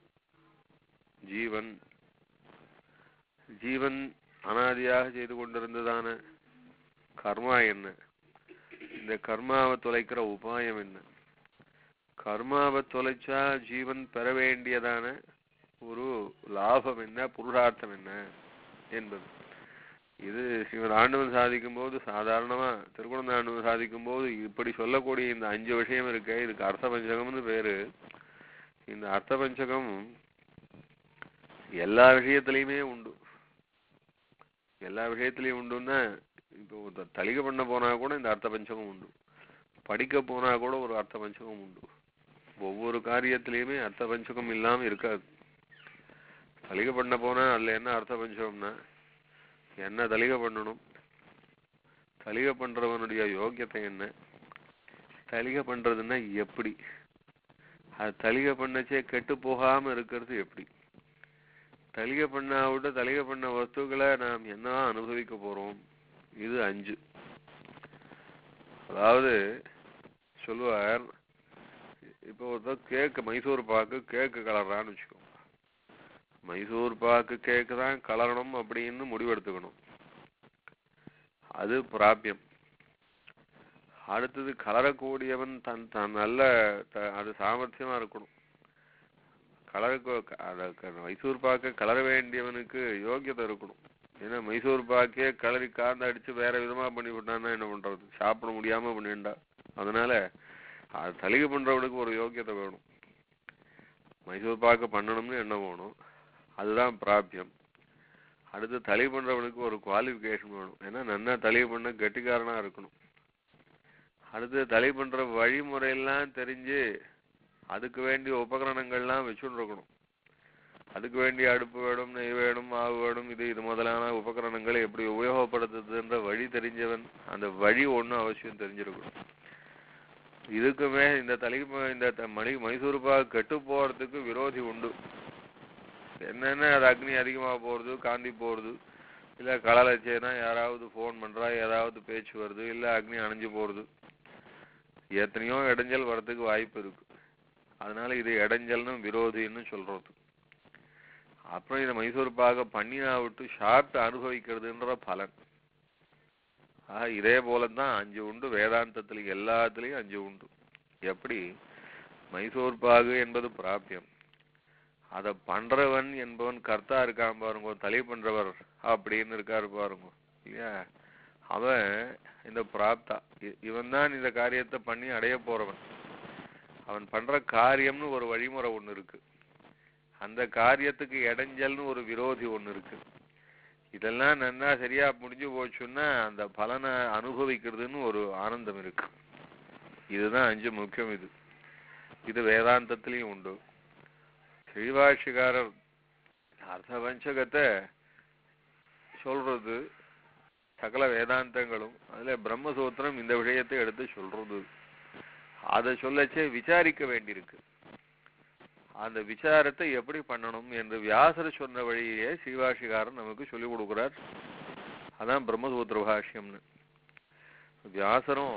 ஜீவன் ஜீவன் அனாதியாக செய்து கொண்டிருந்ததான கர்மா என்ன இந்த கர்மாவை தொலைக்கிற உபாயம் என்ன கர்மாவை தொலைச்சா ஜீவன் பெற வேண்டியதான ஒரு லாபம் என்ன புருஷார்த்தம் என்ன என்பது இது ஸ்ரீமத் ஆண்டவன் சாதிக்கும் போது சாதாரணமா திருக்குழந்தை ஆண்டவன் சாதிக்கும் போது இப்படி சொல்லக்கூடிய இந்த அஞ்சு விஷயம் இருக்கு இதுக்கு அர்த்த பஞ்சகம்னு பேரு இந்த அர்த்த பஞ்சகம் எல்லா விஷயத்திலையுமே உண்டு எல்லா விஷயத்திலையும் உண்டுன்னா இப்போ ஒருத்தர் தலிகை பண்ண போனா கூட இந்த அர்த்த பஞ்சகம் உண்டு படிக்க போனா கூட ஒரு அர்த்த பஞ்சகம் உண்டு ஒவ்வொரு காரியத்திலையுமே அர்த்த பஞ்சகம் இல்லாம இருக்காது தலிகை பண்ண போனா அதுல என்ன அர்த்த பஞ்சகம்னா என்ன தலிகை பண்ணணும் தலிகை பண்றவனுடைய யோக்கியத்தை என்ன தலிகை பண்றதுன்னா எப்படி அது தலிகை பண்ணச்சே கெட்டு போகாம இருக்கிறது எப்படி தலிகை பண்ணா விட தலிகை பண்ண வஸ்துக்களை நாம் என்ன அனுபவிக்க போறோம் இது அஞ்சு அதாவது சொல்லுவார் இப்போ ஒருத்தர் கேக்கு மைசூர் பாக்கு கேக்கு கலர்றான்னு வச்சுக்கோங்க மைசூர் பாக்கு கேக்கு தான் கலரணும் அப்படின்னு முடிவெடுத்துக்கணும் அது பிராபியம் அடுத்தது கலரக்கூடியவன் தன் தன் நல்ல த- அது சாமர்த்தியமா இருக்கணும் கலருக்கு அத க- மைசூர் பாக்க கலர வேண்டியவனுக்கு யோக்கியதை இருக்கணும் ஏன்னா மைசூர் பாக்கே கலரி காந்த அடிச்சு வேற விதமா பண்ணி விட்டான்னா என்ன பண்றது சாப்பிட முடியாம பண்ணிண்டா அதனால அது தலிகை பண்றவனுக்கு ஒரு யோக்கியதை வேணும் மைசூர் பாக்க பண்ணணும்னு என்ன வேணும் அதுதான் பிராபியம் அடுத்து தலிகை பண்றவனுக்கு ஒரு குவாலிஃபிகேஷன் வேணும் ஏன்னா நன்னா தலிகை பண்ண கெட்டிக்காரனா இருக்கணும் அடுத்து தலை பண்ற வழிமுறையெல்லாம் தெரிஞ்சு அதுக்கு வேண்டிய உபகரணங்கள்லாம் வச்சுட்டு இருக்கணும் அதுக்கு வேண்டிய அடுப்பு வேணும் நெய் வேணும் மாவு வேணும் இது இது முதலான உபகரணங்களை எப்படி உபயோகப்படுத்துறதுன்ற வழி தெரிஞ்சவன் அந்த வழி ஒண்ணும் அவசியம் தெரிஞ்சிருக்கணும் இதுக்குமே இந்த தலை இந்த த- மணி மைசூர் பாக்கு கெட்டு போறதுக்கு விரோதி உண்டு என்னென்ன அது அக்னி அதிகமா போறது காந்தி போறது இல்ல கலர் வச்சேன்னா யாராவது ஃபோன் பண்றா ஏதாவது பேச்சு வருது இல்ல அக்னி அணைஞ்சு போறது எத்தனையோ இடைஞ்சல் வர்றதுக்கு வாய்ப்பு இருக்கு அதனால இது இடைஞ்சல்னு விரோதின்னு சொல்றது அப்புறம் இதை மைசூர் பாக பண்ணினா விட்டு சாப்பிட்டு அனுபவிக்கிறதுன்ற பலன் ஆக இதே போலதான் அஞ்சு உண்டு வேதாந்தத்துல எல்லாத்துலயும் அஞ்சு உண்டு எப்படி மைசூர் பாகு என்பது பிராபியம் அத பண்றவன் என்பவன் கர்த்தா இருக்கான் பாருங்க தலை பண்றவர் அப்படின்னு இருக்காரு பாருங்க இல்லையா அவன் இந்த பிராப்தா இவன் தான் இந்த காரியத்தை பண்ணி அடைய போறவன் அவன் பண்ற காரியம்னு ஒரு வழிமுறை ஒண்ணு இருக்கு அந்த காரியத்துக்கு இடைஞ்சல்னு ஒரு விரோதி ஒண்ணு இருக்கு இதெல்லாம் நன்னா சரியா முடிஞ்சு போச்சுன்னா அந்த பலனை அனுபவிக்கிறதுன்னு ஒரு ஆனந்தம் இருக்கு இதுதான் அஞ்சு முக்கியம் இது இது வேதாந்தத்திலையும் உண்டு ஸ்ரீபாஷிகாரர் அர்த்த பஞ்சகத்தை சொல்றது சகல வேதாந்தங்களும் அதுல பிரம்மசூத்திரம் இந்த விஷயத்தை எடுத்து சொல்றது அதை சொல்லச்சே விசாரிக்க வேண்டியிருக்கு அந்த விசாரத்தை எப்படி பண்ணணும் என்று வியாசர் சொன்ன வழியே ஸ்ரீபாஷிகாரன் நமக்கு சொல்லிக் கொடுக்கிறார் அதான் பிரம்மசூத்திர பாஷ்யம்னு வியாசரும்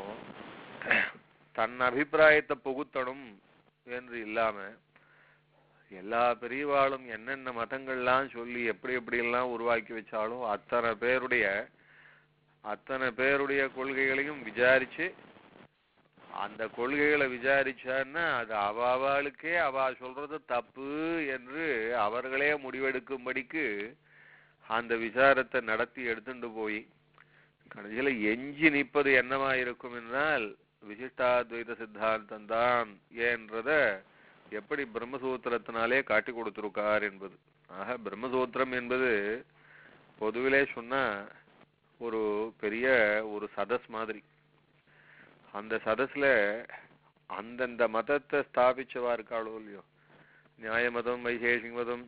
தன் அபிப்பிராயத்தை புகுத்தணும் என்று இல்லாம எல்லா பெரியவாளும் என்னென்ன மதங்கள்லாம் சொல்லி எப்படி எப்படி எல்லாம் உருவாக்கி வச்சாலும் அத்தனை பேருடைய அத்தனை பேருடைய கொள்கைகளையும் விசாரிச்சு அந்த கொள்கைகளை விசாரிச்சான்னா அது அவாவாளுக்கே அவா சொல்றது தப்பு என்று அவர்களே முடிவெடுக்கும்படிக்கு அந்த விசாரத்தை நடத்தி எடுத்துட்டு போய் கடைசியில எஞ்சி நிற்பது என்னவா இருக்கும் என்றால் விசிஷ்டாத்வைத சித்தாந்தம் தான் என்றத எப்படி பிரம்மசூத்திரத்தினாலே காட்டி கொடுத்திருக்கார் என்பது ஆக பிரம்மசூத்திரம் என்பது பொதுவிலே சொன்னா ஒரு பெரிய ஒரு சதஸ் மாதிரி அந்த சதஸ்ல அந்தந்த மதத்தை ஸ்தாபிச்சவா இருக்காளோ இல்லையோ நியாய மதம் வைசேஷிக மதம்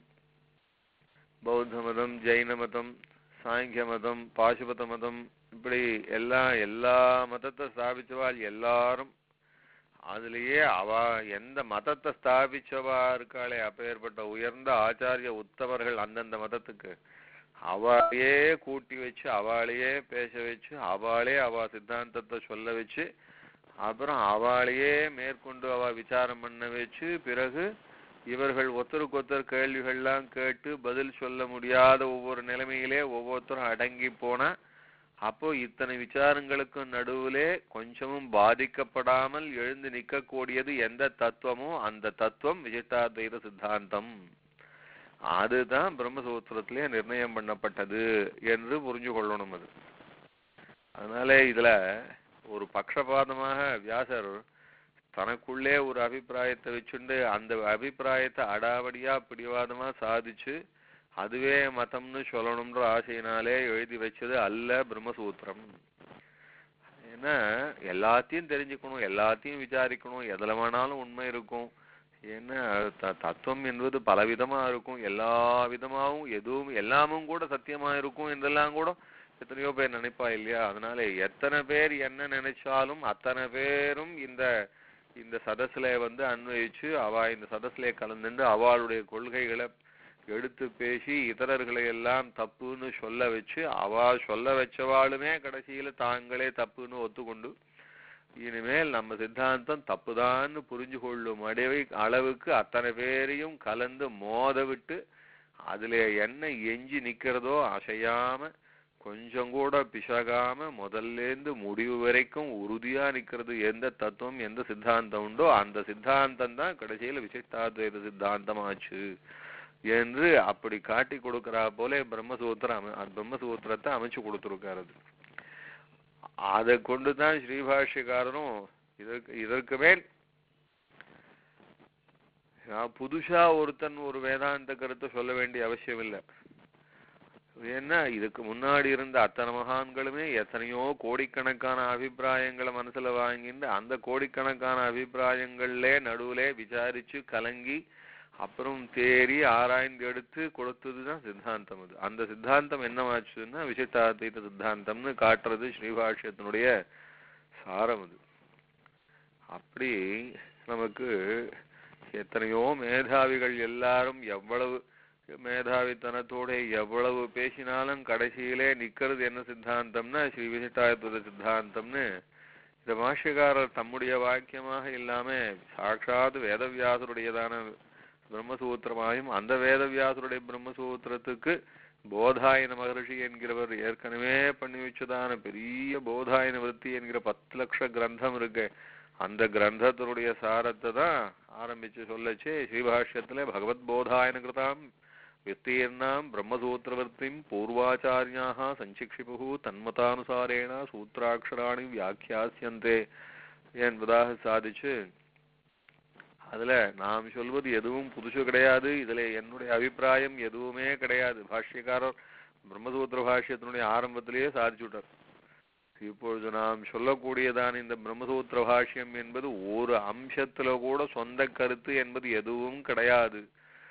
பௌத்த மதம் ஜெயின மதம் சாங்கிய மதம் பாசுபத மதம் இப்படி எல்லாம் எல்லா மதத்தை ஸ்தாபிச்சவாள் எல்லாரும் அதுலயே அவ எந்த மதத்தை ஸ்தாபிச்சவா இருக்காளே அப்பேற்பட்ட உயர்ந்த ஆச்சாரிய உத்தவர்கள் அந்தந்த மதத்துக்கு அவளையே கூட்டி வச்சு அவளையே பேச வச்சு அவளே அவ சித்தாந்தத்தை சொல்ல வச்சு அப்புறம் அவளையே மேற்கொண்டு அவ விசாரம் பண்ண வச்சு பிறகு இவர்கள் ஒருத்தருக்கொத்தர் கேள்விகள்லாம் கேட்டு பதில் சொல்ல முடியாத ஒவ்வொரு நிலைமையிலே ஒவ்வொருத்தரும் அடங்கி போனா அப்போ இத்தனை விசாரங்களுக்கும் நடுவிலே கொஞ்சமும் பாதிக்கப்படாமல் எழுந்து நிற்கக்கூடியது எந்த தத்துவமோ அந்த தத்துவம் விசிஷ்டாத்வைத சித்தாந்தம் அதுதான் பிரம்மசூத்திரத்திலே நிர்ணயம் பண்ணப்பட்டது என்று புரிஞ்சு கொள்ளணும் அது அதனால இதுல ஒரு பக்ஷபாதமாக வியாசர் தனக்குள்ளே ஒரு அபிப்பிராயத்தை வச்சுண்டு அந்த அபிப்பிராயத்தை அடாவடியா பிடிவாதமா சாதிச்சு அதுவே மதம்னு சொல்லணும்ன்ற ஆசையினாலே எழுதி வச்சது அல்ல பிரம்மசூத்திரம் ஏன்னா எல்லாத்தையும் தெரிஞ்சுக்கணும் எல்லாத்தையும் விசாரிக்கணும் எதுல வேணாலும் உண்மை இருக்கும் ஏன்னா த- தத்துவம் என்பது பலவிதமா இருக்கும் எல்லா விதமாவும் எதுவும் எல்லாமும் கூட சத்தியமா இருக்கும் என்றெல்லாம் கூட எத்தனையோ பேர் நினைப்பா இல்லையா அதனால எத்தனை பேர் என்ன நினைச்சாலும் அத்தனை பேரும் இந்த இந்த சதசுல வந்து அன்வயிச்சு அவ இந்த சதசுல கலந்துண்டு அவளுடைய கொள்கைகளை எடுத்து பேசி இதரர்களை எல்லாம் தப்புன்னு சொல்ல வச்சு அவ சொல்ல வச்சவாளுமே கடைசியில தாங்களே தப்புன்னு ஒத்துக்கொண்டு இனிமேல் நம்ம சித்தாந்தம் தப்புதான்னு புரிஞ்சு கொள்ளும் அடைவை அளவுக்கு அத்தனை பேரையும் கலந்து மோத விட்டு அதுல என்ன எஞ்சி நிக்கிறதோ அசையாம கொஞ்சம் கூட பிசகாம முதல்ல இருந்து முடிவு வரைக்கும் உறுதியா நிக்கிறது எந்த தத்துவம் எந்த சித்தாந்தம் உண்டோ அந்த சித்தாந்தம் தான் கடைசியில விசிஷ்டாத்வைத சித்தாந்தம் ஆச்சு என்று அப்படி காட்டி கொடுக்கறா போல பிரம்மசூத்திரம் அம- அந்த பிரம்மசூத்திரத்தை அமைச்சு கொடுத்துருக்காரு அது அதை கொண்டுதான் ஸ்ரீபாஷ்யக்காரரும் இதற்கு இதற்கு மேல் நான் புதுசா ஒருத்தன் ஒரு வேதாந்த கருத்தை சொல்ல வேண்டிய அவசியம் இல்லை ஏன்னா இதுக்கு முன்னாடி இருந்த அத்தனை மகான்களுமே எத்தனையோ கோடிக்கணக்கான அபிப்பிராயங்களை மனசுல வாங்கிட்டு அந்த கோடிக்கணக்கான அபிப்பிராயங்கள்லே நடுவுலே விசாரிச்சு கலங்கி அப்புறம் தேறி ஆராய்ந்து எடுத்து கொடுத்ததுதான் சித்தாந்தம் அது அந்த சித்தாந்தம் என்னவாச்சுன்னா விசிஷ்டாத்வைத சித்தாந்தம்னு காட்டுறது ஸ்ரீபாஷ்யத்தினுடைய சாரம் அது அப்படி நமக்கு எத்தனையோ மேதாவிகள் எல்லாரும் எவ்வளவு மேதாவித்தனத்தோட எவ்வளவு பேசினாலும் கடைசியிலே நிக்கிறது என்ன சித்தாந்தம்னா ஸ்ரீ விசிஷ்டாத்வைத சித்தாந்தம்னு இந்த பாஷ்யக்காரர் தம்முடைய வாக்கியமாக இல்லாம சாட்சாத் வேதவியாசருடையதான பிரம்மசூத்திரமாயும் அந்த வேதவியாசருடைய பிரம்மசூத்திரத்துக்கு போதாயன மகர்ஷி என்கிறவர் ஏற்கனவே பண்ணி வச்சதான பெரிய போதாயன விருத்தி என்கிற பத்து லட்ச கிரந்தம் இருக்கு அந்த கிரந்தத்தினுடைய சாரத்தை தான் ஆரம்பிச்சு சொல்லச்சு ஸ்ரீபாஷ்யத்துல பகவத் போதாயன கிருதாம் விஸ்தீர்ணாம் பிரம்மசூத்திரவர்த்திம் பூர்வாச்சாரியாக சஞ்சிக்ஷிபு தன்மதானுசாரேண சூத்திராட்சராணி வியாக்கியாசியந்தே என்பதாக சாதிச்சு அதுல நாம் சொல்வது எதுவும் புதுசு கிடையாது இதுல என்னுடைய அபிப்பிராயம் எதுவுமே கிடையாது பாஷ்யக்காரர் பிரம்மசூத்திர பாஷ்யத்தினுடைய ஆரம்பத்திலேயே சாதிச்சு விட்டார் இப்பொழுது நாம் சொல்லக்கூடியதான இந்த பிரம்மசூத்திர பாஷ்யம் என்பது ஒரு அம்சத்துல கூட சொந்த கருத்து என்பது எதுவும் கிடையாது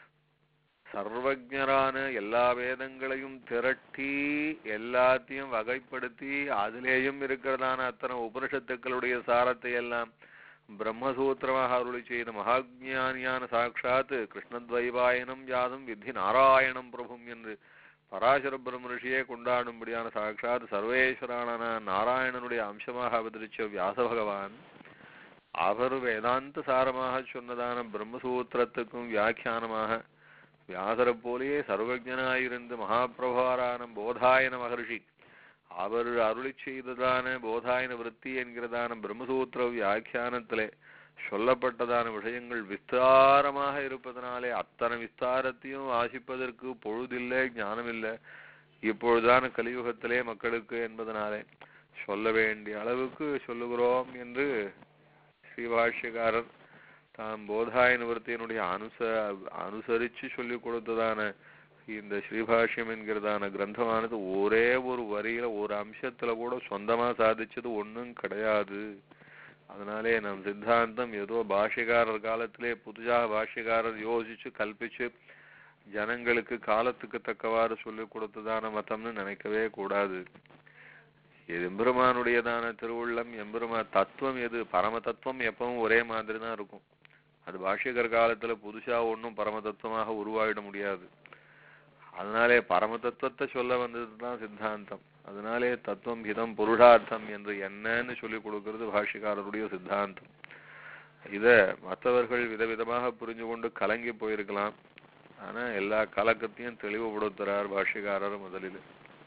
சர்வஜரான எல்லா வேதங்களையும் திரட்டி எல்லாத்தையும் வகைப்படுத்தி அதிலேயும் இருக்கிறதான அத்தனை உபனிஷத்துக்களுடைய சாரத்தை எல்லாம் பிரம்மசூத்திரமாக அருளி செய்த மகாஜானியான சாட்சாத் கிருஷ்ணத்வைபாயனம் யாதும் வித்தி நாராயணம் பிரபும் என்று பராசர பிரம்ம ரிஷியே கொண்டாடும்படியான சாட்சாத் சர்வேஸ்வரான நாராயணனுடைய அம்சமாக அவதரிச்ச வியாச பகவான் அவர் வேதாந்த சாரமாக சொன்னதான பிரம்மசூத்திரத்துக்கும் வியாக்கியானமாக வியாசரை போலேயே சர்வஜனாயிருந்து மகாபிரபாரான போதாயன மகர்ஷி அவர் அருளி செய்ததான போதாயன விருத்தி என்கிறதான பிரம்மசூத்திர வியாக்கியானத்திலே சொல்லப்பட்டதான விஷயங்கள் விஸ்தாரமாக இருப்பதனாலே அத்தனை விஸ்தாரத்தையும் வாசிப்பதற்கு பொழுதில்லை ஞானமில்லை இப்பொழுதான கலியுகத்திலே மக்களுக்கு என்பதனாலே சொல்ல வேண்டிய அளவுக்கு சொல்லுகிறோம் என்று ஸ்ரீபாஷ்யக்காரர் தாம் போதாய நிவர்த்தியினுடைய அனுச அனுசரிச்சு சொல்லிக் கொடுத்ததான இந்த ஸ்ரீபாஷ்யம் என்கிறதான கிரந்தமானது ஒரே ஒரு வரியில ஒரு அம்சத்துல கூட சொந்தமா சாதிச்சது ஒண்ணும் கிடையாது அதனாலே நம் சித்தாந்தம் ஏதோ பாஷ்யக்காரர் காலத்திலே புதுசாக பாஷ்யக்காரர் யோசிச்சு கல்பிச்சு ஜனங்களுக்கு காலத்துக்கு தக்கவாறு சொல்லிக் கொடுத்ததான மதம்னு நினைக்கவே கூடாது இது எம்பெருமானுடையதான திருவுள்ளம் எம்பெருமா தத்துவம் எது பரம தத்துவம் எப்பவும் ஒரே மாதிரி தான் இருக்கும் அது பாஷ்யகர் காலத்துல புதுசா ஒன்றும் பரம தத்துவமாக உருவாயிட முடியாது அதனாலே பரம தத்துவத்தை சொல்ல வந்ததுதான் சித்தாந்தம் அதனாலே தத்துவம் ஹிதம் புருஷார்த்தம் என்று என்னன்னு சொல்லி கொடுக்கிறது பாஷ்யக்காரருடைய சித்தாந்தம் இத மற்றவர்கள் விதவிதமாக புரிஞ்சு கொண்டு கலங்கி போயிருக்கலாம் ஆனா எல்லா கலக்கத்தையும் தெளிவுபடுத்துறார் பாஷ்யக்காரர் முதலில்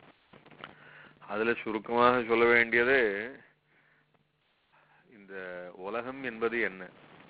அதுல சுருக்கமாக சொல்ல வேண்டியது இந்த உலகம் என்பது என்ன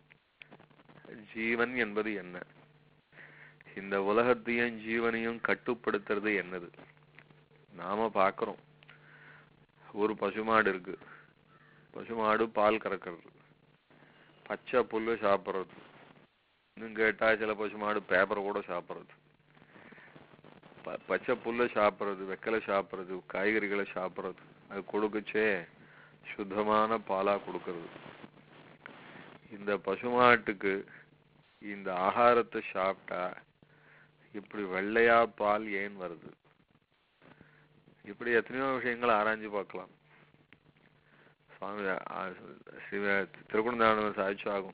ஜீவன் என்பது என்ன இந்த உலகத்தையும் ஜீவனையும் கட்டுப்படுத்துறது என்னது நாம பார்க்கிறோம் ஒரு பசுமாடு இருக்கு பசுமாடு பால் கறக்கிறது பச்சை புல்லு சாப்பிட்றது இன்னும் கேட்டா சில பசுமாடு பேப்பரை கூட சாப்பிட்றது ப- பச்சை புல்லை சாப்பிட்றது வெக்கலை சாப்பிட்றது காய்கறிகளை சாப்பிட்றது அது கொடுக்குச்சே சுத்தமான பாலா கொடுக்கறது இந்த பசுமாட்டுக்கு இந்த ஆகாரத்தை சாப்பிட்டா இப்படி வெள்ளையா பால் ஏன் வருது இப்படி எத்தனையோ விஷயங்களை ஆராய்ஞ்சு பார்க்கலாம் சுவாமி ஆ, ஸ்ரீ திருக்குணந்தானவர் சாட்சியாகும்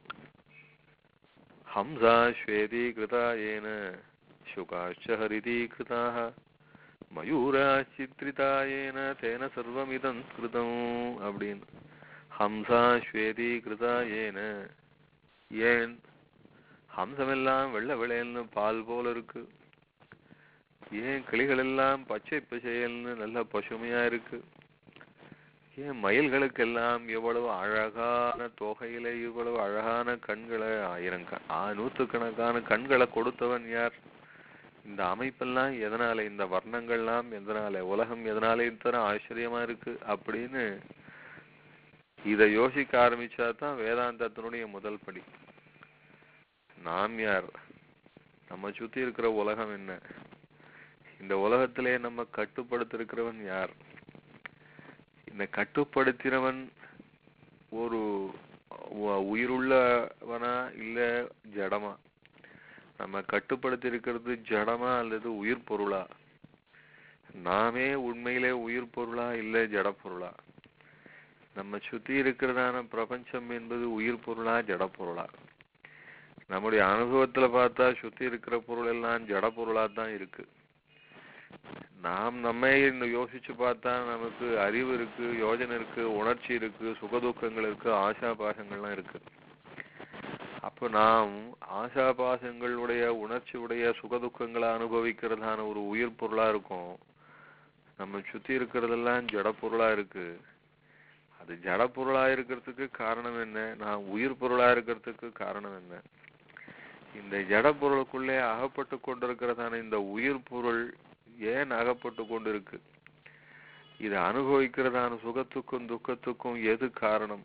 ஹம்சா ஸ்வேதீகிருதா ஏன சுகாச்ச ஹரிதீகிருதாக மயூராச்சித்ரிதா ஏன தேன சர்வமிதம் ஸ்கிருதம் அப்படின்னு ஹம்சா ஸ்வேதீகிருதா ஏன ஏன் ஹம்சமெல்லாம் வெள்ளை வெளையல்னு பால் போல இருக்கு ஏன் கிளிகள் எல்லாம் பச்சை பசையல்னு நல்ல பசுமையா இருக்கு ஏன் மயில்களுக்கெல்லாம் எவ்வளவு அழகான தொகையில இவ்வளவு அழகான கண்களை ஆயிரம் க- ஆ, நூற்றுக்கணக்கான கண்களை கொடுத்தவன் யார் இந்த அமைப்பெல்லாம் எதனால இந்த வர்ணங்கள்லாம் எதனால உலகம் எதனால இத்தனை ஆச்சரியமா இருக்கு அப்படின்னு இத யோசிக்க ஆரம்பிச்சா தான் வேதாந்தத்தினுடைய முதல் படி நாம் யார் நம்ம சுத்தி இருக்கிற உலகம் என்ன இந்த உலகத்திலே நம்ம கட்டுப்படுத்திருக்கிறவன் யார் இந்த கட்டுப்படுத்தினவன் ஒரு உ- உயிருள்ளவனா இல்ல ஜடமா நம்ம கட்டுப்படுத்தி இருக்கிறது ஜடமா அல்லது உயிர் பொருளா நாமே உண்மையிலே உயிர் பொருளா இல்ல ஜட பொருளா நம்ம சுத்தி இருக்கிறதான பிரபஞ்சம் என்பது உயிர் பொருளா ஜட பொருளா நம்முடைய அனுபவத்துல பார்த்தா சுத்தி இருக்கிற பொருள் எல்லாம் ஜட பொருளா தான் இருக்கு நாம் நம்மை இந்த யோசிச்சு பார்த்தா நமக்கு அறிவு இருக்கு யோஜனை இருக்கு உணர்ச்சி இருக்கு சுகதுக்கங்கள் இருக்கு ஆசா பாசங்கள்லாம் இருக்கு அப்போ நாம் ஆசா பாசங்களுடைய உணர்ச்சியுடைய சுகதுக்கங்களை அனுபவிக்கிறதான ஒரு உயிர் பொருளா இருக்கும் நம்ம சுத்தி இருக்கிறதெல்லாம் ஜட பொருளா இருக்கு அது ஜட பொருளா இருக்கிறதுக்கு காரணம் என்ன நான் உயிர் பொருளா இருக்கிறதுக்கு காரணம் என்ன இந்த ஜட பொருளுக்குள்ளே அகப்பட்டு கொண்டிருக்கிறதான இந்த உயிர் பொருள் ஏன் அகப்பட்டு கொண்டிருக்கு இதை அனுபவிக்கிறதான சுகத்துக்கும் துக்கத்துக்கும் எது காரணம்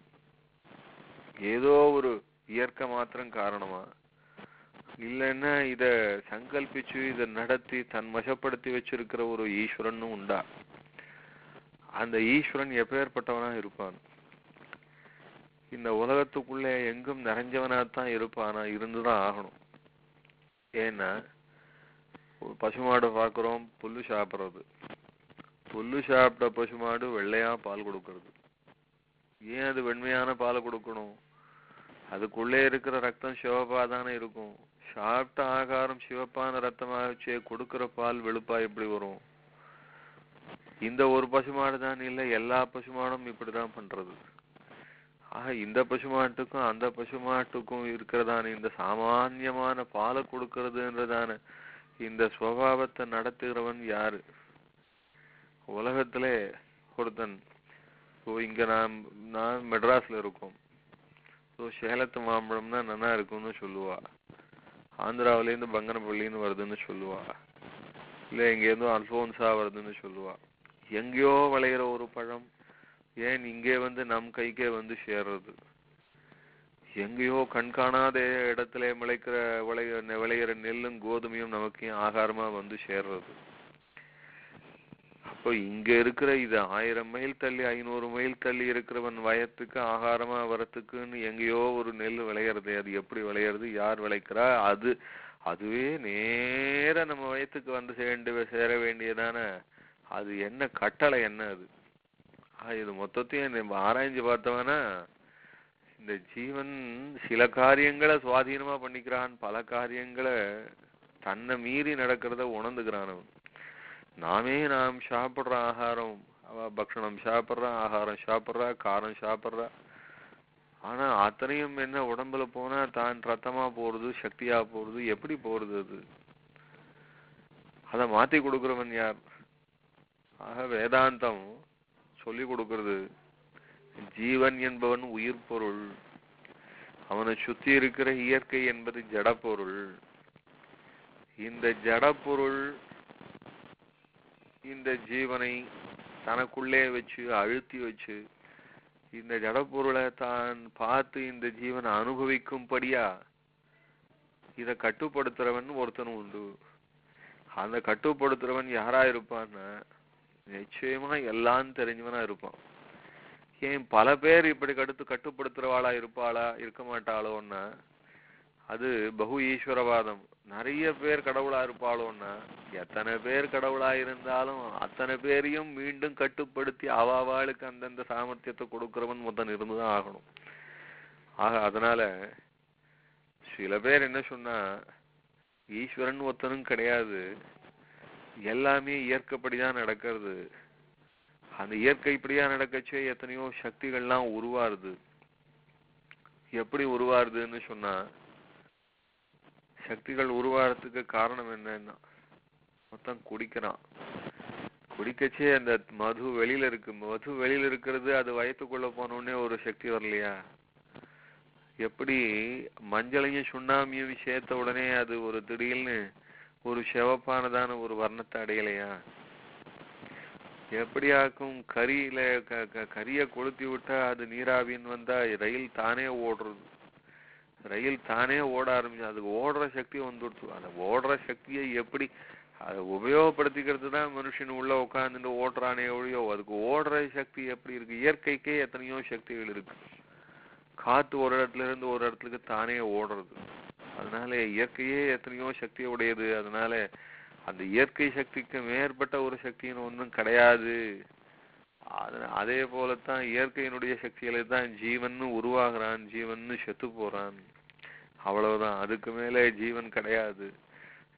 ஏதோ ஒரு இயற்கை மாத்திரம் காரணமா இல்லைன்னா இத சங்கல்பிச்சு இத நடத்தி தன் வசப்படுத்தி வச்சிருக்கிற ஒரு ஈஸ்வரனும் உண்டா அந்த ஈஸ்வரன் எப்பேற்பட்டவனா இருப்பான் இந்த உலகத்துக்குள்ளே எங்கும் நிறைஞ்சவனாத்தான் இருப்பானா இருந்துதான் ஆகணும் ஏன்னா ஒரு பசுமாடு பார்க்குறோம் புல்லு சாப்பிட்றது புல்லு சாப்பிட்ட பசுமாடு வெள்ளையா பால் கொடுக்கறது ஏன் அது வெண்மையான பாலை கொடுக்கணும் அதுக்குள்ளே இருக்கிற ரத்தம் சிவப்பா தானே இருக்கும் சாப்பிட்ட ஆகாரம் சிவப்பான ரத்தமாகச்சே கொடுக்கிற பால் வெளுப்பா எப்படி வரும் இந்த ஒரு பசுமாடு தான் இல்லை எல்லா பசுமாடும் இப்படிதான் பண்றது ஆக இந்த பசுமாட்டுக்கும் அந்த பசுமாட்டுக்கும் இருக்கிறதான இந்த சாமான்யமான பாலை கொடுக்கறதுன்றதான இந்த சுவாவத்தை நடத்துகிறவன் யாரு உலகத்திலே ஒருத்தன் இப்போ இங்க நான் நான் மெட்ராஸ்ல இருக்கோம் ஸோ சேலத்து மாம்பழம்னா நல்லா இருக்கும்னு சொல்லுவா ஆந்திராவிலேருந்து பங்கனப்பள்ளின்னு வருதுன்னு சொல்லுவா இல்லை எங்கேருந்தோ அல்ஃபோன்ஸா வருதுன்னு சொல்லுவா எங்கேயோ விளையிற ஒரு பழம் ஏன் இங்கே வந்து நம் கைக்கே வந்து சேர்றது எங்கேயோ கண்காணாத இடத்துல முளைக்கிற விளைய விளையிற நெல்லும் கோதுமையும் நமக்கு ஏன் ஆகாரமா வந்து சேர்றது அப்போ இங்க இருக்கிற இது ஆயிரம் மைல் தள்ளி ஐநூறு மைல் தள்ளி இருக்கிறவன் வயத்துக்கு ஆகாரமா வரத்துக்குன்னு எங்கேயோ ஒரு நெல் விளையிறது அது எப்படி விளையிறது யார் விளைக்கிறா அது அதுவே நேர நம்ம வயத்துக்கு வந்து சேர்ந்து சேர வேண்டியதான அது என்ன கட்டளை என்ன அது ஆஹ் இது மொத்தத்தையும் நம்ம ஆராய்ஞ்சு பார்த்தவனா இந்த ஜீவன் சில காரியங்களை சுவாதீனமா பண்ணிக்கிறான் பல காரியங்களை தன்னை மீறி நடக்கிறத உணர்ந்துக்கிறான் அவன் நாமே நாம் சாப்பிடுற ஆகாரம் அவ பக்ஷணம் சாப்பிட்றா ஆகாரம் சாப்பிட்றா காரம் சாப்பிட்றா ஆனா அத்தனையும் என்ன உடம்புல போனா தான் ரத்தமா போறது சக்தியா போறது எப்படி போறது அது அதை மாத்தி கொடுக்கிறவன் யார் ஆக வேதாந்தம் சொல்லி கொடுக்கிறது ஜீவன் என்பவன் உயிர் பொருள் அவனை சுத்தி இருக்கிற இயற்கை என்பது ஜடப்பொருள் இந்த ஜடப்பொருள் இந்த ஜீவனை தனக்குள்ளே வச்சு அழுத்தி வச்சு இந்த ஜடப்பொருளை தான் பார்த்து இந்த ஜீவனை அனுபவிக்கும்படியா இத கட்டுப்படுத்துறவன் ஒருத்தன் உண்டு அந்த கட்டுப்படுத்துறவன் யாரா இருப்பான்னா நிச்சயமா எல்லாம் தெரிஞ்சவனா இருப்பான் ஏன் பல பேர் இப்படி கடுத்து கட்டுப்படுத்துறவாளா இருப்பாளா இருக்க மாட்டாளோன்னா அது பகு ஈஸ்வரவாதம் நிறைய பேர் கடவுளா இருப்பாளோன்னா எத்தனை பேர் கடவுளா இருந்தாலும் அத்தனை பேரையும் மீண்டும் கட்டுப்படுத்தி அவாவாளுக்கு அந்தந்த சாமர்த்தியத்தை கொடுக்கிறவன் மொத்தம் இருந்துதான் ஆகணும் ஆக அதனால சில பேர் என்ன சொன்னா ஈஸ்வரன் ஒருத்தனும் கிடையாது எல்லாமே இயற்கைப்படிதான் நடக்கிறது அந்த இயற்கைப்படியா நடக்கச்சே எத்தனையோ சக்திகள்லாம் உருவாருது எப்படி உருவாருதுன்னு சொன்னா சக்திகள் உருவாகிறதுக்கு காரணம் என்னன்னா மொத்தம் குடிக்கிறான் குடிக்கச்சே அந்த மது வெளியில இருக்கு மது வெளியில இருக்கிறது அது வயத்துக்குள்ள போன உடனே ஒரு சக்தி வரலையா எப்படி மஞ்சளையும் சுண்ணாமியும் சேர்த்த உடனே அது ஒரு திடீர்னு ஒரு சிவப்பானதான ஒரு வர்ணத்தை அடையலையா எப்படியாக்கும் கரியில க- க- கரிய கொளுத்தி விட்டா அது நீராவின்னு வந்தா ரயில் தானே ஓடுறது ரயில் தானே ஓட ஆரம்பிச்சு அதுக்கு ஓடுற சக்தி வந்துடுச்சு அந்த ஓடுற சக்தியை எப்படி அதை உபயோகப்படுத்திக்கிறது தான் மனுஷன் உள்ள உட்காந்துட்டு ஓடுறானே ஒழியோ அதுக்கு ஓடுற சக்தி எப்படி இருக்கு இயற்கைக்கே எத்தனையோ சக்திகள் இருக்கு காத்து ஒரு இடத்துல இருந்து ஒரு இடத்துக்கு தானே ஓடுறது அதனால இயற்கையே எத்தனையோ சக்தி உடையது அதனால அந்த இயற்கை சக்திக்கு மேற்பட்ட ஒரு சக்தின்னு ஒன்றும் கிடையாது அது- அதே போலத்தான் இயற்கையினுடைய சக்திகளை தான் ஜீவன்னு உருவாகிறான் ஜீவன்னு செத்து போறான் அவ்வளவுதான் அதுக்கு மேலே ஜீவன் கிடையாது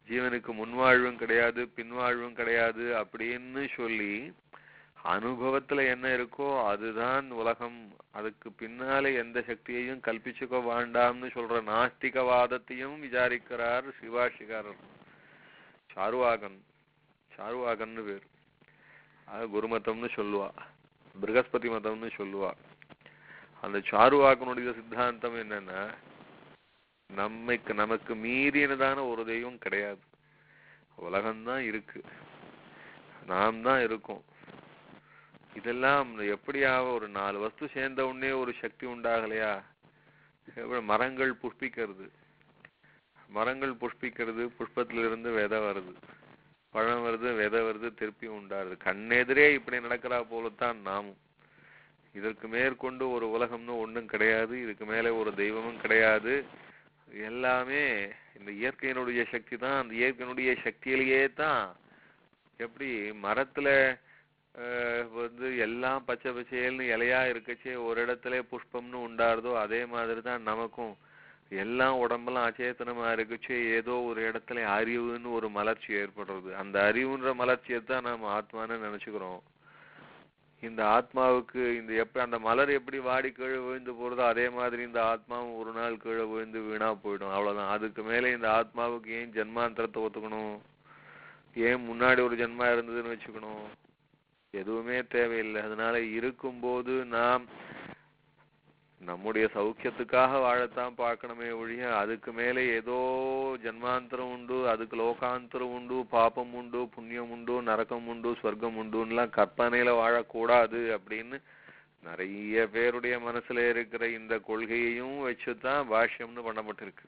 ஜீவனுக்கு முன்வாழ்வும் கிடையாது பின்வாழ்வும் கிடையாது அப்படின்னு சொல்லி அனுபவத்துல என்ன இருக்கோ அதுதான் உலகம் அதுக்கு பின்னாலே எந்த சக்தியையும் கல்பிச்சுக்க வேண்டாம்னு சொல்ற நாஸ்திகவாதத்தையும் விசாரிக்கிறார் சிவாஷிகாரர் சாருவாகன் சாருவாகன்னு பேர் அது குருமதம்னு சொல்லுவா பிருகஸ்பதி மதம்னு சொல்லுவா அந்த சாருவாகனுடைய சித்தாந்தம் என்னன்னா நம்மைக்கு நமக்கு மீறினதான ஒரு தெய்வம் கிடையாது உலகம்தான் இருக்கு நாம் தான் இருக்கோம் இதெல்லாம் எப்படியாக ஒரு நாலு வஸ்து சேர்ந்த உடனே ஒரு சக்தி உண்டாகலையா எப்படி மரங்கள் புஷ்பிக்கிறது மரங்கள் புஷ்பிக்கிறது புஷ்பத்திலிருந்து விதை வருது பழம் வருது விதை வருது திருப்பி உண்டாருது கண்ணெதிரே இப்படி நடக்கிறா போலத்தான் நாமும் இதற்கு மேற்கொண்டு ஒரு உலகம்னு ஒண்ணும் கிடையாது இதுக்கு மேலே ஒரு தெய்வமும் கிடையாது எல்லாமே இந்த இயற்கையினுடைய சக்தி தான் அந்த இயற்கையினுடைய சக்தியிலேயே தான் எப்படி மரத்துல அஹ், வந்து எல்லாம் பச்சை பச்சையல்னு இலையா இருக்கச்சே ஒரு இடத்துல புஷ்பம்னு உண்டாருதோ அதே மாதிரி தான் நமக்கும் எல்லாம் உடம்பெல்லாம் அச்சேதனமா இருக்குச்சே ஏதோ ஒரு இடத்துல அறிவுன்னு ஒரு மலர்ச்சி ஏற்படுறது அந்த அறிவுன்ற மலர்ச்சியை தான் நாம ஆத்மான்னு நினைச்சுக்கிறோம் இந்த ஆத்மாவுக்கு இந்த எப்ப அந்த மலர் எப்படி வாடி கீழே விழுந்து போறதோ அதே மாதிரி இந்த ஆத்மாவும் ஒரு நாள் கீழே விழுந்து வீணா போயிடும் அவ்வளவுதான் அதுக்கு மேல இந்த ஆத்மாவுக்கு ஏன் ஜென்மாந்தரத்தை ஒத்துக்கணும் ஏன் முன்னாடி ஒரு ஜென்மா இருந்ததுன்னு வச்சுக்கணும் எதுவுமே தேவையில்லை அதனால இருக்கும்போது நாம் நம்முடைய சௌக்கியத்துக்காக வாழத்தான் பார்க்கணுமே ஒழிய அதுக்கு மேலே ஏதோ ஜன்மாந்தரம் உண்டு அதுக்கு லோகாந்தரம் உண்டு பாபம் உண்டு புண்ணியம் உண்டு நரகம் உண்டு ஸ்வர்க்கம் உண்டுன்னுலாம் கற்பனையில வாழக்கூடாது அப்படின்னு நிறைய பேருடைய மனசுல இருக்கிற இந்த கொள்கையையும் வச்சுதான் பாஷ்யம்னு பண்ணப்பட்டிருக்கு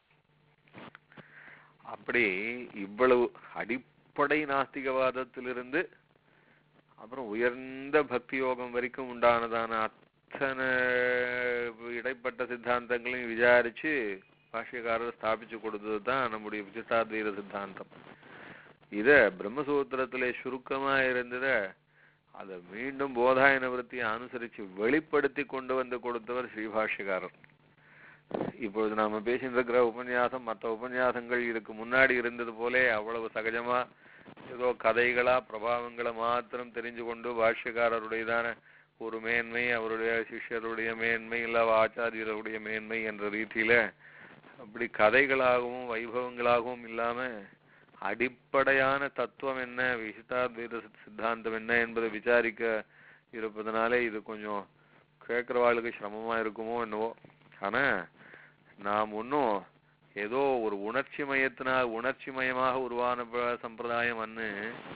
அப்படி இவ்வளவு அடிப்படை நாஸ்திகவாதத்திலிருந்து அப்புறம் உயர்ந்த பக்தி யோகம் வரைக்கும் உண்டானதான அத்தனை இடைப்பட்ட சித்தாந்தங்களையும் விசாரிச்சு பாஷ்யக்காரர் ஸ்தாபிச்சு கொடுத்தது தான் நம்முடைய விசிஷ்டாத்வைத சித்தாந்தம் இத பிரம்மசூத்திரத்திலே சுருக்கமா இருந்தத அதை மீண்டும் போதாய நிவர்த்தியை அனுசரிச்சு வெளிப்படுத்தி கொண்டு வந்து கொடுத்தவர் ஸ்ரீபாஷ்யக்காரர் இப்பொழுது நாம பேசிட்டு இருக்கிற உபன்யாசம் மற்ற உபன்யாசங்கள் இதுக்கு முன்னாடி இருந்தது போலே அவ்வளவு சகஜமா ஏதோ கதைகளா பிரபாவங்களை மாத்திரம் தெரிஞ்சு கொண்டு பாஷ்யக்காரருடையதான ஒரு மேன்மை அவருடைய சிஷ்யருடைய மேன்மை இல்ல ஆச்சாரியருடைய மேன்மை என்ற ரீதியில அப்படி கதைகளாகவும் வைபவங்களாகவும் இல்லாம அடிப்படையான தத்துவம் என்ன விசிஷ்டாத்வைத சித்- சித்தாந்தம் என்ன என்பதை விசாரிக்க இருப்பதனாலே இது கொஞ்சம் கேட்கிறவாளுக்கு சிரமமா இருக்குமோ என்னவோ ஆனா நாம் ஒன்றும் ஏதோ ஒரு உணர்ச்சி மயத்தினால் உணர்ச்சி மயமாக உருவான ப- சம்பிரதாயம் அன்னு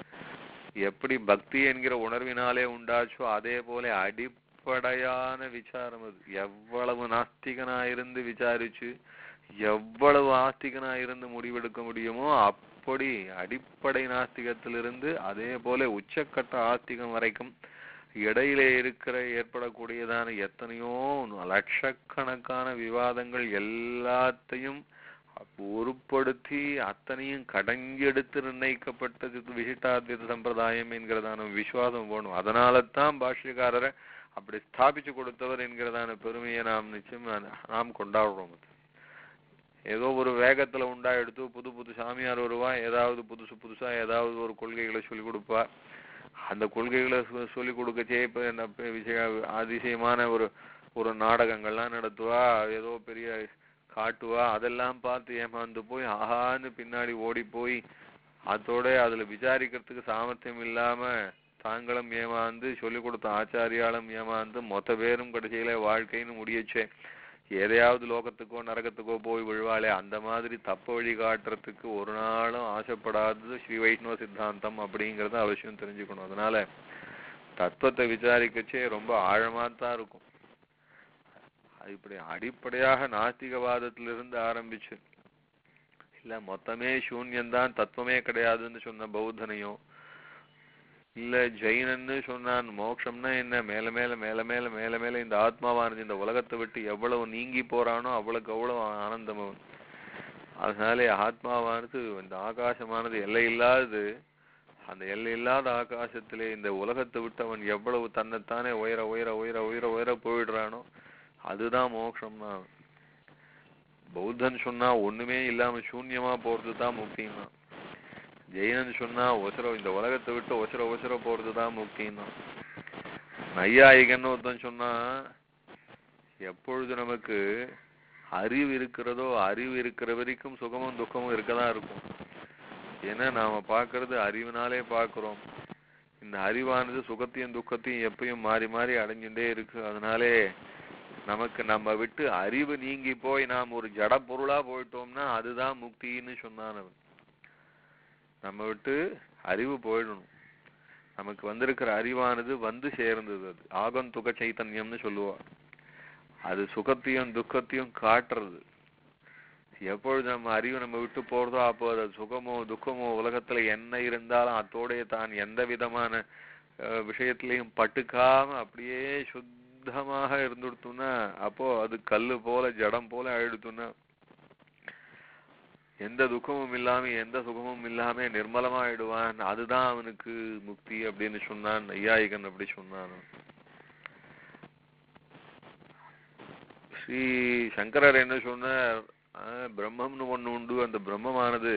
எப்படி பக்தி என்கிற உணர்வினாலே உண்டாச்சோ அதே போல அடிப்படையான விசாரம் அது எவ்வளவு நாஸ்திகனா இருந்து விசாரிச்சு எவ்வளவு ஆஸ்திகனா இருந்து முடிவெடுக்க முடியுமோ அப்படி அடிப்படை நாஸ்திகத்திலிருந்து அதே போல உச்சக்கட்ட ஆஸ்திகம் வரைக்கும் இடையிலே இருக்கிற ஏற்படக்கூடியதான எத்தனையோ லட்சக்கணக்கான விவாதங்கள் எல்லாத்தையும் உருப்படுத்தி அத்தனையும் கடங்கெடுத்து நிர்ணயிக்கப்பட்டது விசிஷ்டாத்வைத சம்பிரதாயம் என்கிறதான விசுவாசம் வேணும் அதனால தான் பாஷ்யக்காரரை அப்படி ஸ்தாபிச்சு கொடுத்தவர் என்கிறதான பெருமையை நாம் நிச்சயம் நாம் கொண்டாடுறோம் அது. ஏதோ ஒரு வேகத்துல உண்டா எடுத்து புது புது சாமியார் வருவா ஏதாவது புதுசு புதுசா ஏதாவது ஒரு கொள்கைகளை சொல்லி கொடுப்பா அந்த கொள்கைகளை சொ- சொல்லி கொடுக்கச்சே இப்ப என்ன பெ- விஷய அதிசயமான ஒரு ஒரு நாடகங்கள்லாம் நடத்துவா ஏதோ பெரிய காட்டுவா அதெல்லாம் பார்த்து ஏமாந்து போய் ஆஹான்னு பின்னாடி ஓடி போய் அதோட அதுல விசாரிக்கிறதுக்கு சாமர்த்தியம் இல்லாம தாங்களும் ஏமாந்து சொல்லிக் கொடுத்த ஆச்சாரியாலும் ஏமாந்து மொத்த பேரும் கடைசியில வாழ்க்கைன்னு முடியச்சே எதையாவது லோகத்துக்கோ நரகத்துக்கோ போய் விழுவாளே அந்த மாதிரி தப்பு வழி காட்டுறதுக்கு ஒரு நாளும் ஆசைப்படாதது ஸ்ரீ வைஷ்ணவ சித்தாந்தம் அப்படிங்கறத அவசியம் தெரிஞ்சுக்கணும் அதனால தத்துவத்தை விசாரிக்கச்சே ரொம்ப ஆழமா தான் இருக்கும் அது இப்படி அடிப்படையாக நாஸ்திகவாதத்திலிருந்து ஆரம்பிச்சு இல்ல மொத்தமே சூன்யம்தான் தத்துவமே கிடையாதுன்னு சொன்ன பௌத்தனையும் இல்ல ஜெயினன்னு சொன்னான் மோட்சம்னா என்ன மேல மேல மேல மேல மேல மேல இந்த ஆத்மாவானது இந்த உலகத்தை விட்டு எவ்வளவு நீங்கி போறானோ அவ்வளவுக்கு அவ்வளவு ஆனந்தம் அவன் அதனாலே ஆத்மாவானது இந்த ஆகாசமானது எல்லை இல்லாதது அந்த எல்லை இல்லாத ஆகாசத்திலே இந்த உலகத்தை விட்டு அவன் எவ்வளவு தன்னைத்தானே உயர உயர உயர உயர உயர போயிடுறானோ அதுதான் மோட்சம்னா பௌத்தன் சொன்னா ஒண்ணுமே இல்லாம சூன்யமா போறது தான் முக்தின்னா ஜெயினன் சொன்னா ஒசர இந்த உலகத்தை விட்டு ஒசர ஒசர போறது தான் முக்தின்னா நையாயிகன்னு ஒருத்தன் சொன்னா எப்பொழுது நமக்கு அறிவு இருக்கிறதோ அறிவு இருக்கிற வரைக்கும் சுகமும் துக்கமும் இருக்கதான் இருக்கும் ஏன்னா நாம பார்க்கிறது அறிவினாலே பார்க்கிறோம் இந்த அறிவானது சுகத்தையும் துக்கத்தையும் எப்பயும் மாறி மாறி அடைஞ்சுட்டே இருக்கு அதனாலே நமக்கு நம்ம விட்டு அறிவு நீங்கி போய் நாம் ஒரு ஜட பொருளா போயிட்டோம்னா அதுதான் முக்தின்னு சொன்னான் அவன் நம்ம விட்டு அறிவு போயிடணும் நமக்கு வந்திருக்கிற அறிவானது வந்து சேர்ந்தது அது ஆகந்துக சைத்தன்யம்னு சொல்லுவா அது சுகத்தையும் துக்கத்தையும் காட்டுறது எப்பொழுது நம்ம அறிவு நம்ம விட்டு போறதோ அப்போ அது சுகமோ துக்கமோ உலகத்துல என்ன இருந்தாலும் அத்தோடைய தான் எந்த விதமான அஹ், விஷயத்திலையும் பட்டுக்காம அப்படியே சுத்தமாக இருந்துடுத்துன்னா அப்போ அது கல்லு போல ஜடம் போல ஆயிடுத்துன்னா எந்த துக்கமும் இல்லாம எந்த சுகமும் இல்லாம நிர்மலமா ஆயிடுவான் அதுதான் அவனுக்கு முக்தி அப்படின்னு சொன்னான் நையாயிகன் அப்படி சொன்னான் ஸ்ரீ சங்கரர் என்ன சொன்னார் ஆஹ், பிரம்மம்னு ஒண்ணு உண்டு அந்த பிரம்மமானது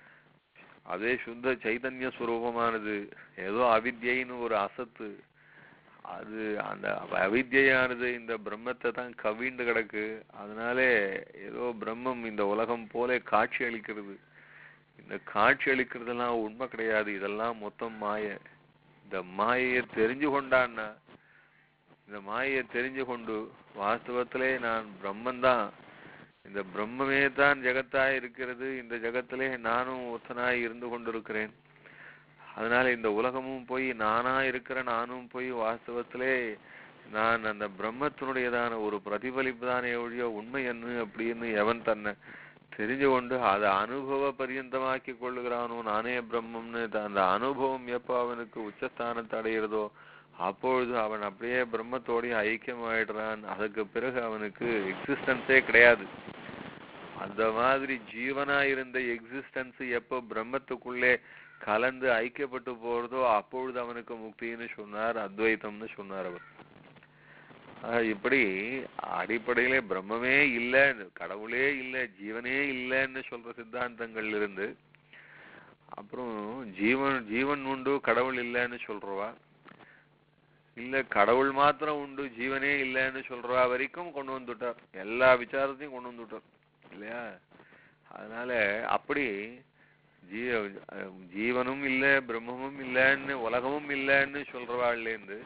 அதே சுத்த சைதன்ய ஸ்வரூபமானது ஏதோ அவித்யைன்னு ஒரு அசத்து அது அந்த அவித்யானது இந்த பிரம்மத்தை தான் கவிண்டு கிடக்கு அதனாலே ஏதோ பிரம்மம் இந்த உலகம் போல காட்சி அளிக்கிறது இந்த காட்சி அளிக்கிறதெல்லாம் உண்மை கிடையாது இதெல்லாம் மொத்தம் மாய இந்த மாயையை தெரிஞ்சு கொண்டான்னா இந்த மாயையை தெரிஞ்சு கொண்டு வாஸ்தவத்திலே நான் பிரம்மன்தான் இந்த பிரம்மமே தான் ஜெகத்தாய் இருக்கிறது இந்த ஜெகத்திலே நானும் ஒத்தனாய் இருந்து கொண்டிருக்கிறேன் அதனால இந்த உலகமும் போய் நானா இருக்கிற நானும் போய் வாஸ்தவத்திலே நான் அந்த பிரம்மத்தினுடையதான ஒரு பிரதிபலிப்பு தானே ஒழிய உண்மை என்ன அப்படின்னு எவன் தன்னை தெரிஞ்சு கொண்டு அதை அனுபவ பரியந்தமாக்கி கொள்ளுகிறானோ நானே பிரம்மம்னு த- அந்த அனுபவம் எப்போ அவனுக்கு உச்சஸ்தானத்தை அடைகிறதோ அப்பொழுது அவன் அப்படியே பிரம்மத்தோடய ஐக்கியமாயிடுறான் அதுக்கு பிறகு அவனுக்கு எக்ஸிஸ்டன்ஸே கிடையாது அந்த மாதிரி ஜீவனா இருந்த எக்ஸிஸ்டன்ஸ் எப்போ பிரம்மத்துக்குள்ளே கலந்து ஐக்கியப்பட்டு போறதோ அப்பொழுது அவனுக்கு முக்தின்னு சொன்னார் அத்வைத்தம்னு சொன்னார் அவர் ஆஹ் இப்படி அடிப்படையிலே பிரம்மமே இல்லை கடவுளே இல்லை ஜீவனே இல்லைன்னு சொல்ற சித்தாந்தங்கள் இருந்து அப்புறம் ஜீவன் ஜீவன் உண்டு கடவுள் இல்லைன்னு சொல்றவா இல்ல கடவுள் மாத்திரம் உண்டு ஜீவனே இல்லைன்னு சொல்றா வரைக்கும் கொண்டு வந்துட்டார் எல்லா விசாரத்தையும் கொண்டு வந்துட்டார் இல்லையா அதனால அப்படி ஜீ அஹ் ஜீவனும் இல்ல பிரம்மமும் இல்லைன்னு உலகமும் இல்லைன்னு சொல்றவாள்லேருந்து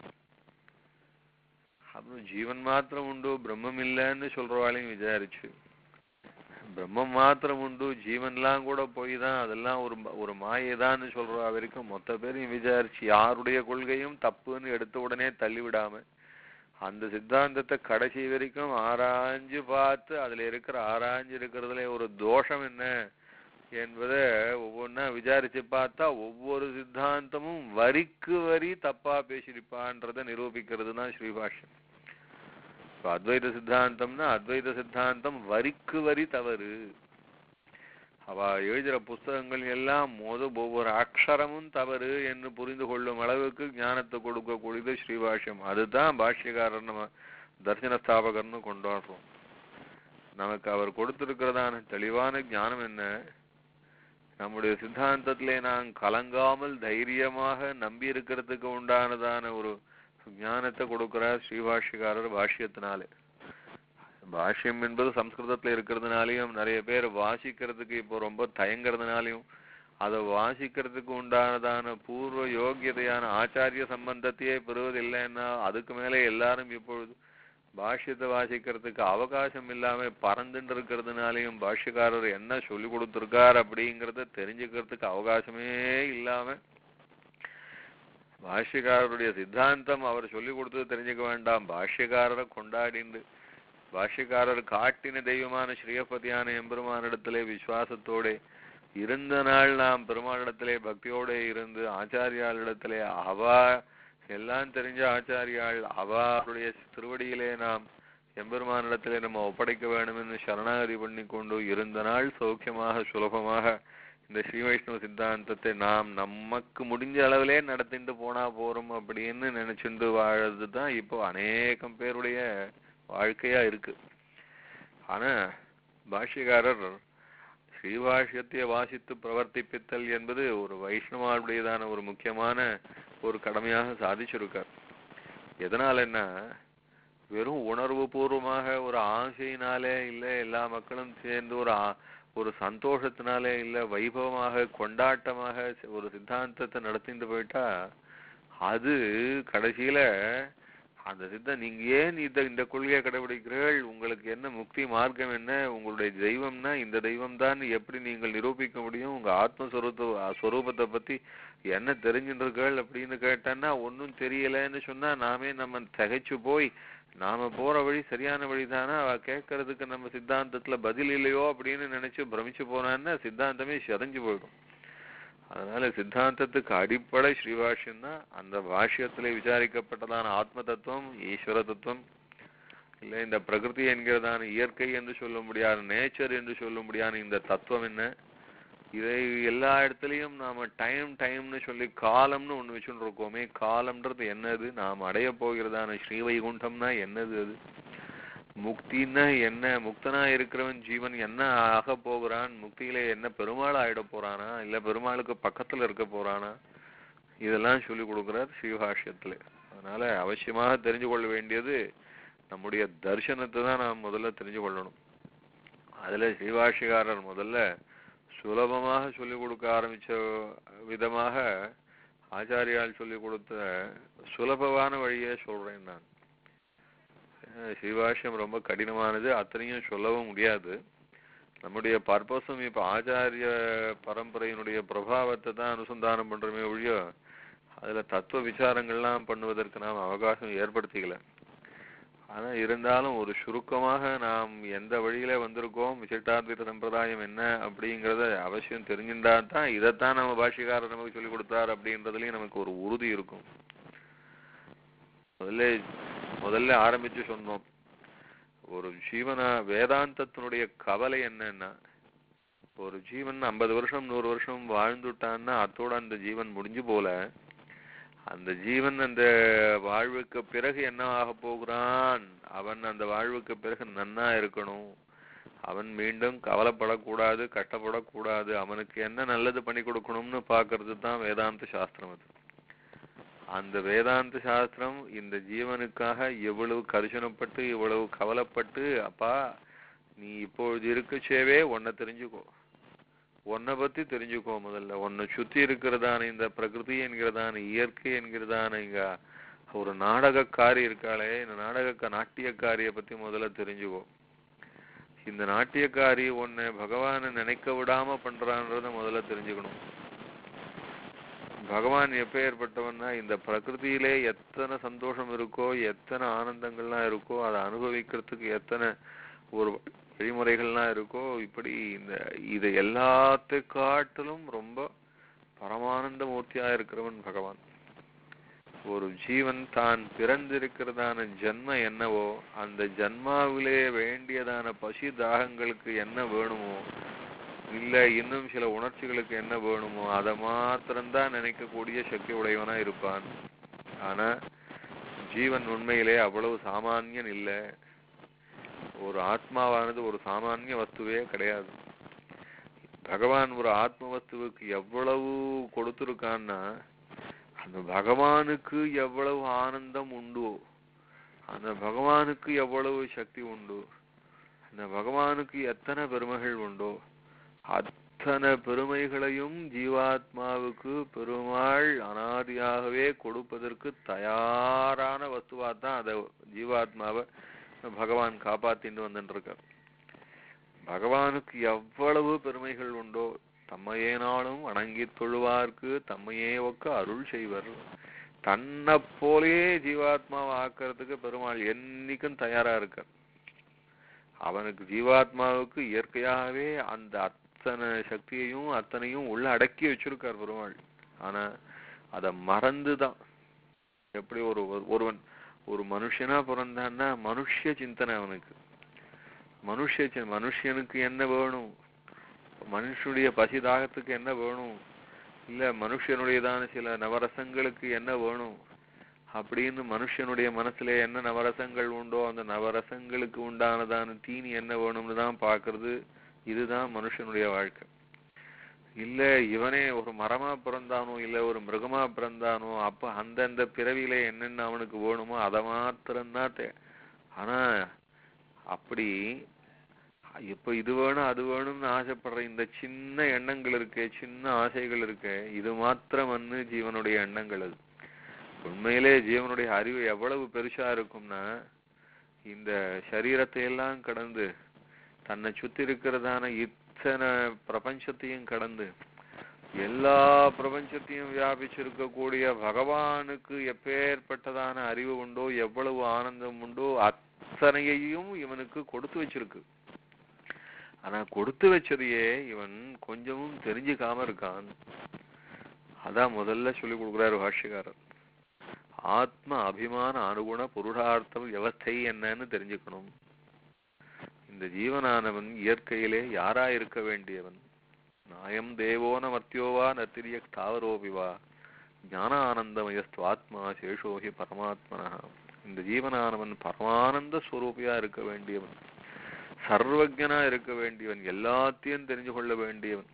அப்புறம் ஜீவன் மாத்திரம் உண்டு பிரம்மம் இல்லைன்னு சொல்றவாளையும் விசாரிச்சு பிரம்மம் மாத்திரம் உண்டு ஜீவன்லாம் கூட போய் தான் அதெல்லாம் ஒரு ம- ஒரு மாயைதான்னு சொல்றவா வரைக்கும் மொத்த பேரையும் விசாரிச்சு யாருடைய கொள்கையும் தப்புன்னு எடுத்த உடனே தள்ளி விடாம அந்த சித்தாந்தத்தை கடைசி வரைக்கும் ஆராய்ஞ்சு பார்த்து அதுல இருக்கிற ஆராய்ஞ்சு இருக்கிறதுல ஒரு தோஷம் என்ன என்பதை ஒவ்வொன்றா விசாரிச்சு பார்த்தா ஒவ்வொரு சித்தாந்தமும் வரிக்கு வரி தப்பா பேசியிருப்பான்றதை நிரூபிக்கிறது தான் ஸ்ரீபாஷ்யம் இப்ப அத்வைத சித்தாந்தம்னா அத்வைத சித்தாந்தம் வரிக்கு வரி தவறு அவ எழுதுற புஸ்தகங்கள் எல்லாம் மொத ஒவ்வொரு அக்ஷரமும் தவறு என்று புரிந்து கொள்ளும் அளவுக்கு ஞானத்தை கொடுக்கக்கூடியது ஸ்ரீபாஷ்யம் அதுதான் பாஷ்யக்காரர் நம்ம தர்சன ஸ்தாபகர்னு கொண்டாடுறோம் நமக்கு அவர் கொடுத்திருக்கிறதான தெளிவான ஞானம் என்ன நம்முடைய சித்தாந்தத்திலே நாம் கலங்காமல் தைரியமாக நம்பி இருக்கிறதுக்கு உண்டானதான ஒரு ஞானத்தை கொடுக்கிறார் ஸ்ரீபாஷ்யக்காரர் பாஷ்யத்தினாலே பாஷ்யம் என்பது சம்ஸ்கிருதத்துல இருக்கிறதுனாலையும் நிறைய பேர் வாசிக்கிறதுக்கு இப்போ ரொம்ப தயங்குறதுனாலையும் அதை வாசிக்கிறதுக்கு உண்டானதான பூர்வ யோக்கியதையான ஆச்சாரிய சம்பந்தத்தையே பெறுவதில்லைன்னா அதுக்கு மேலே எல்லாரும் இப்பொழுது பாஷ்யத்தை வாசிக்கிறதுக்கு அவகாசம் இல்லாம பறந்துட்டு இருக்கிறதுனாலையும் பாஷ்யக்காரர் என்ன சொல்லி கொடுத்திருக்கார் அப்படிங்கறத தெரிஞ்சுக்கிறதுக்கு அவகாசமே இல்லாம பாஷ்யக்காரருடைய சித்தாந்தம் அவர் சொல்லி கொடுத்தது தெரிஞ்சுக்க வேண்டாம் பாஷ்யக்காரரை கொண்டாடிண்டு பாஷ்யக்காரர் காட்டின தெய்வமான ஸ்ரீயபதியான எம்பெருமானிடத்திலே விசுவாசத்தோட இருந்த நாள் நாம் பெருமாளிடத்திலே பக்தியோட இருந்து ஆச்சாரியாளிடத்திலே அவா எல்லாம் தெரிஞ்ச ஆச்சாரியாள் அவருடைய திருவடியிலே நாம் எம்பெருமானிடத்திலே நம்ம ஒப்படைக்க வேண்டும்னு சரணாகதி பண்ணி கொண்டு இருந்த நாள் சௌக்கியமாக சுலபமாக இந்த ஸ்ரீ வைஷ்ணவ சித்தாந்தத்தை நாம் நமக்கு முடிஞ்ச அளவிலே நடத்திட்டு போனா போறோம் அப்படின்னு நினைச்சுட்டு வாழறது தான் இப்போ அநேகம் பேருடைய வாழ்க்கையா இருக்கு ஆனா பாஷ்யக்காரர் ஸ்ரீபாஷ்யத்தை வாசித்து பிரவர்த்திப்பித்தல் என்பது ஒரு வைஷ்ணவாளுடையதான ஒரு முக்கியமான ஒரு கடமையாக சாதிச்சிருக்கார் எதனாலன்னா வெறும் உணர்வு பூர்வமாக ஒரு ஆசையினாலே இல்ல எல்லா மக்களும் சேர்ந்து ஒரு ஆ- ஒரு சந்தோஷத்தினாலே இல்ல வைபவமாக கொண்டாட்டமாக ஒரு சித்தாந்தத்தை நடத்திட்டு போயிட்டா அது கடைசியில அந்த சித்தம் நீங்க ஏன் இந்த இந்த கொள்கையை கடைபிடிக்கிறீர்கள் உங்களுக்கு என்ன முக்தி மார்க்கம் என்ன உங்களுடைய தெய்வம்னா இந்த தெய்வம் தான் எப்படி நீங்கள் நிரூபிக்க முடியும் உங்க ஆத்மஸ்வரூப ஸ்வரூபத்தை பத்தி என்ன தெரிஞ்சுருக்கள் அப்படின்னு கேட்டேன்னா ஒன்றும் தெரியலைன்னு சொன்னா நாமே நம்ம திகைச்சு போய் நாம போற வழி சரியான வழிதானா அவ கேட்கறதுக்கு நம்ம சித்தாந்தத்துல பதில் இல்லையோ அப்படின்னு நினைச்சு பிரமிச்சு போனான்னா சித்தாந்தமே சிதைஞ்சு போயிடும் அதனால சித்தாந்தத்துக்கு அடிப்படை ஸ்ரீபாஷ்யம் தான் அந்த பாஷ்யத்திலே விசாரிக்கப்பட்டதான ஆத்ம தத்துவம் ஈஸ்வர தத்துவம் இல்லை இந்த பிரகிருதி என்கிறதான இயற்கை என்று சொல்ல முடியாத நேச்சர் என்று சொல்ல முடியாத இந்த தத்துவம் என்ன இதை எல்லா இடத்துலயும் நாம டைம் டைம்னு சொல்லி காலம்னு ஒண்ணு வச்சுட்டு இருக்கோமே காலம்ன்றது என்னது நாம் அடைய போகிறதான ஸ்ரீவைகுண்டம்னா என்னது அது முக்தின்னா என்ன முக்தனா இருக்கிறவன் ஜீவன் என்ன ஆக போகிறான் முக்தியில என்ன பெருமாள் ஆயிட போறானா இல்ல பெருமாளுக்கு பக்கத்துல இருக்க போறானா இதெல்லாம் சொல்லி கொடுக்கிறார் ஸ்ரீபாஷ்யத்துல அதனால அவசியமாக தெரிஞ்சு கொள்ள வேண்டியது நம்முடைய தரிசனத்தை தான் நாம் முதல்ல தெரிஞ்சு கொள்ளணும் அதுல ஸ்ரீபாஷ்யக்காரர் முதல்ல சுலபமாக சொல்லிக் கொடுக்க ஆரம்பிச்ச விதமாக ஆச்சாரியால் சொல்லிக் கொடுத்த சுலபமான வழியே சொல்றேன் நான் அஹ் ஸ்ரீபாஷ்யம் ரொம்ப கடினமானது அத்தனையும் சொல்லவும் முடியாது நம்முடைய பர்பஸும் இப்ப ஆச்சாரிய பரம்பரையினுடைய பிரபாவத்தை தான் அனுசந்தானம் பண்றோமே ஒழிய அதுல தத்துவ விசாரங்கள்லாம் பண்ணுவதற்கு நாம் அவகாசம் ஏற்படுத்திக்கல ஆனா இருந்தாலும் ஒரு சுருக்கமாக நாம் எந்த வழியில வந்திருக்கோம் விசிட்டாத்வைத சம்பிரதாயம் என்ன அப்படிங்கறத அவசியம் தெரிஞ்சுட்டா தான் இதைத்தான் நம்ம பாஷ்யக்காரர் நமக்கு சொல்லி கொடுத்தார் அப்படின்றதுலயும் நமக்கு ஒரு உறுதி இருக்கும் முதல்ல முதல்ல ஆரம்பிச்சு சொன்னோம் ஒரு ஜீவனா வேதாந்தத்தினுடைய கவலை என்னன்னா ஒரு ஜீவன் ஐம்பது வருஷம் நூறு வருஷம் வாழ்ந்துட்டான்னா அத்தோட அந்த ஜீவன் முடிஞ்சு போல அந்த ஜீவன் அந்த வாழ்வுக்கு பிறகு என்ன ஆக போகிறான் அவன் அந்த வாழ்வுக்கு பிறகு நன்னா இருக்கணும் அவன் மீண்டும் கவலைப்படக்கூடாது கஷ்டப்படக்கூடாது அவனுக்கு என்ன நல்லது பண்ணி கொடுக்கணும்னு பார்க்கிறது தான் வேதாந்த சாஸ்திரம் அது அந்த வேதாந்த சாஸ்திரம் இந்த ஜீவனுக்காக எவ்வளவு கரிசனப்பட்டு இவ்வளவு கவலைப்பட்டு அப்பா நீ இப்பொழுது இருக்கச்சேவே உன்னை தெரிஞ்சுக்கோ உன்னை பத்தி தெரிஞ்சுக்கோ முதல்ல உன்னை சுத்தி இருக்கிறதான இந்த பிரகிருதி என்கிறதான இயற்கை என்கிறதான இங்க ஒரு நாடகக்காரி இருக்காளே இந்த நாடக நாட்டியக்காரிய பத்தி முதல்ல தெரிஞ்சுக்கோ இந்த நாட்டியக்காரி உன்னை பகவானை நினைக்க விடாம பண்றான்றத முதல்ல தெரிஞ்சுக்கணும் பகவான் எப்பேற்பட்டவன்னா இந்த பிரகிருதியிலே எத்தனை சந்தோஷம் இருக்கோ எத்தனை ஆனந்தங்கள்லாம் இருக்கோ அதை அனுபவிக்கிறதுக்கு எத்தனை ஒரு வழிமுறைகள்லாம் இருக்கோ இப்படி இந்த இதை எல்லாத்தை காட்டிலும் ரொம்ப பரமானந்த மூர்த்தியா இருக்கிறவன் பகவான் ஒரு ஜீவன் தான் பிறந்திருக்கிறதான ஜென்ம என்னவோ அந்த ஜன்மாவிலே வேண்டியதான பசி தாகங்களுக்கு என்ன வேணுமோ இல்ல இன்னும் சில உணர்ச்சிகளுக்கு என்ன வேணுமோ அதை மாத்திரம்தான் நினைக்கக்கூடிய சக்தி உடையவனா இருப்பான் ஆனா ஜீவன் உண்மையிலே அவ்வளவு சாமானியன் இல்லை ஒரு ஆத்மாவானது ஒரு சாமானிய வஸ்துவே கிடையாது பகவான் ஒரு ஆத்ம வஸ்துவுக்கு எவ்வளவு கொடுத்திருக்கான்னா அந்த பகவானுக்கு எவ்வளவு ஆனந்தம் உண்டோ அந்த பகவானுக்கு எவ்வளவு சக்தி உண்டு அந்த பகவானுக்கு எத்தனை பெருமைகள் உண்டோ அத்தனை பெருமைகளையும் ஜீவாத்மாவுக்கு பெருமாள் அனாதியாகவே கொடுப்பதற்கு தயாரான வஸ்துவா தான் அதை ஜீவாத்மாவை பகவான் காப்பாத்தின்னு வந்துட்டு இருக்கார் பகவானுக்கு எவ்வளவு பெருமைகள் உண்டோ தம்மையேனாலும் வணங்கி தொழுவார்க்கு தம்மையே ஒக்க அருள் செய்வர் தன்னை போலே ஜீவாத்மாவை ஆக்கிறதுக்கு பெருமாள் என்னைக்கும் தயாரா இருக்கார் அவனுக்கு ஜீவாத்மாவுக்கு இயற்கையாகவே அந்த அத்தனை சக்தியையும் அத்தனையும் உள்ள அடக்கி வச்சிருக்கார் பெருமாள் ஆனா அதை மறந்துதான் எப்படி ஒரு ஒருவன் ஒரு மனுஷனா பிறந்தான்னா மனுஷ சிந்தனை அவனுக்கு மனுஷ சி- மனுஷனுக்கு என்ன வேணும் மனுஷனுடைய பசி தாகத்துக்கு என்ன வேணும் இல்ல மனுஷனுடையதான சில நவரசங்களுக்கு என்ன வேணும் அப்படின்னு மனுஷனுடைய மனசுல என்ன நவரசங்கள் உண்டோ அந்த நவரசங்களுக்கு உண்டானதான தீனி என்ன வேணும்னு தான் பார்க்கிறது இதுதான் மனுஷனுடைய வாழ்க்கை இல்ல இவனே ஒரு மரமா பிறந்தானோ இல்ல ஒரு மிருகமா பிறந்தானோ அப்ப அந்தந்த பிறவியில என்னென்ன அவனுக்கு வேணுமோ அதை மாத்திரம்தான் தே ஆனா அப்படி இப்ப இது வேணும் அது வேணும்னு ஆசைப்படுற இந்த சின்ன எண்ணங்கள் இருக்கே சின்ன ஆசைகள் இருக்கே இது மாத்திரம் வந்து ஜீவனுடைய எண்ணங்கள் அது உண்மையிலே ஜீவனுடைய அறிவு எவ்வளவு பெருசா இருக்கும்னா இந்த சரீரத்தை எல்லாம் கடந்து தன்னை சுத்தி இருக்கிறதான இத்தனை பிரபஞ்சத்தையும் கடந்து எல்லா பிரபஞ்சத்தையும் வியாபிச்சிருக்கக்கூடிய பகவானுக்கு எப்பேற்பட்டதான அறிவு உண்டோ எவ்வளவு ஆனந்தம் உண்டோ அத்தனையையும் இவனுக்கு கொடுத்து வச்சிருக்கு ஆனா கொடுத்து வச்சதையே இவன் கொஞ்சமும் தெரிஞ்சுக்காம இருக்கான் அதான் முதல்ல சொல்லி கொடுக்குறாரு பாஷ்யக்காரர் ஆத்ம அபிமான அனுகுண புருஷார்த்தம் வியவஸ்தை என்னன்னு தெரிஞ்சுக்கணும் இந்த ஜீவனானவன் இயற்கையிலே யாரா இருக்க வேண்டியவன் நாயம் தேவோன மர்த்தியோவா நத்திரிய தாவரோபிவா ஞான ஆனந்தமயஸ்துவாத்மா சேஷோகி பரமாத்மனா இந்த ஜீவனானவன் பரமானந்த ஸ்வரூபியா இருக்க வேண்டியவன் சர்வஜனா இருக்க வேண்டியவன் எல்லாத்தையும் தெரிஞ்சு கொள்ள வேண்டியவன்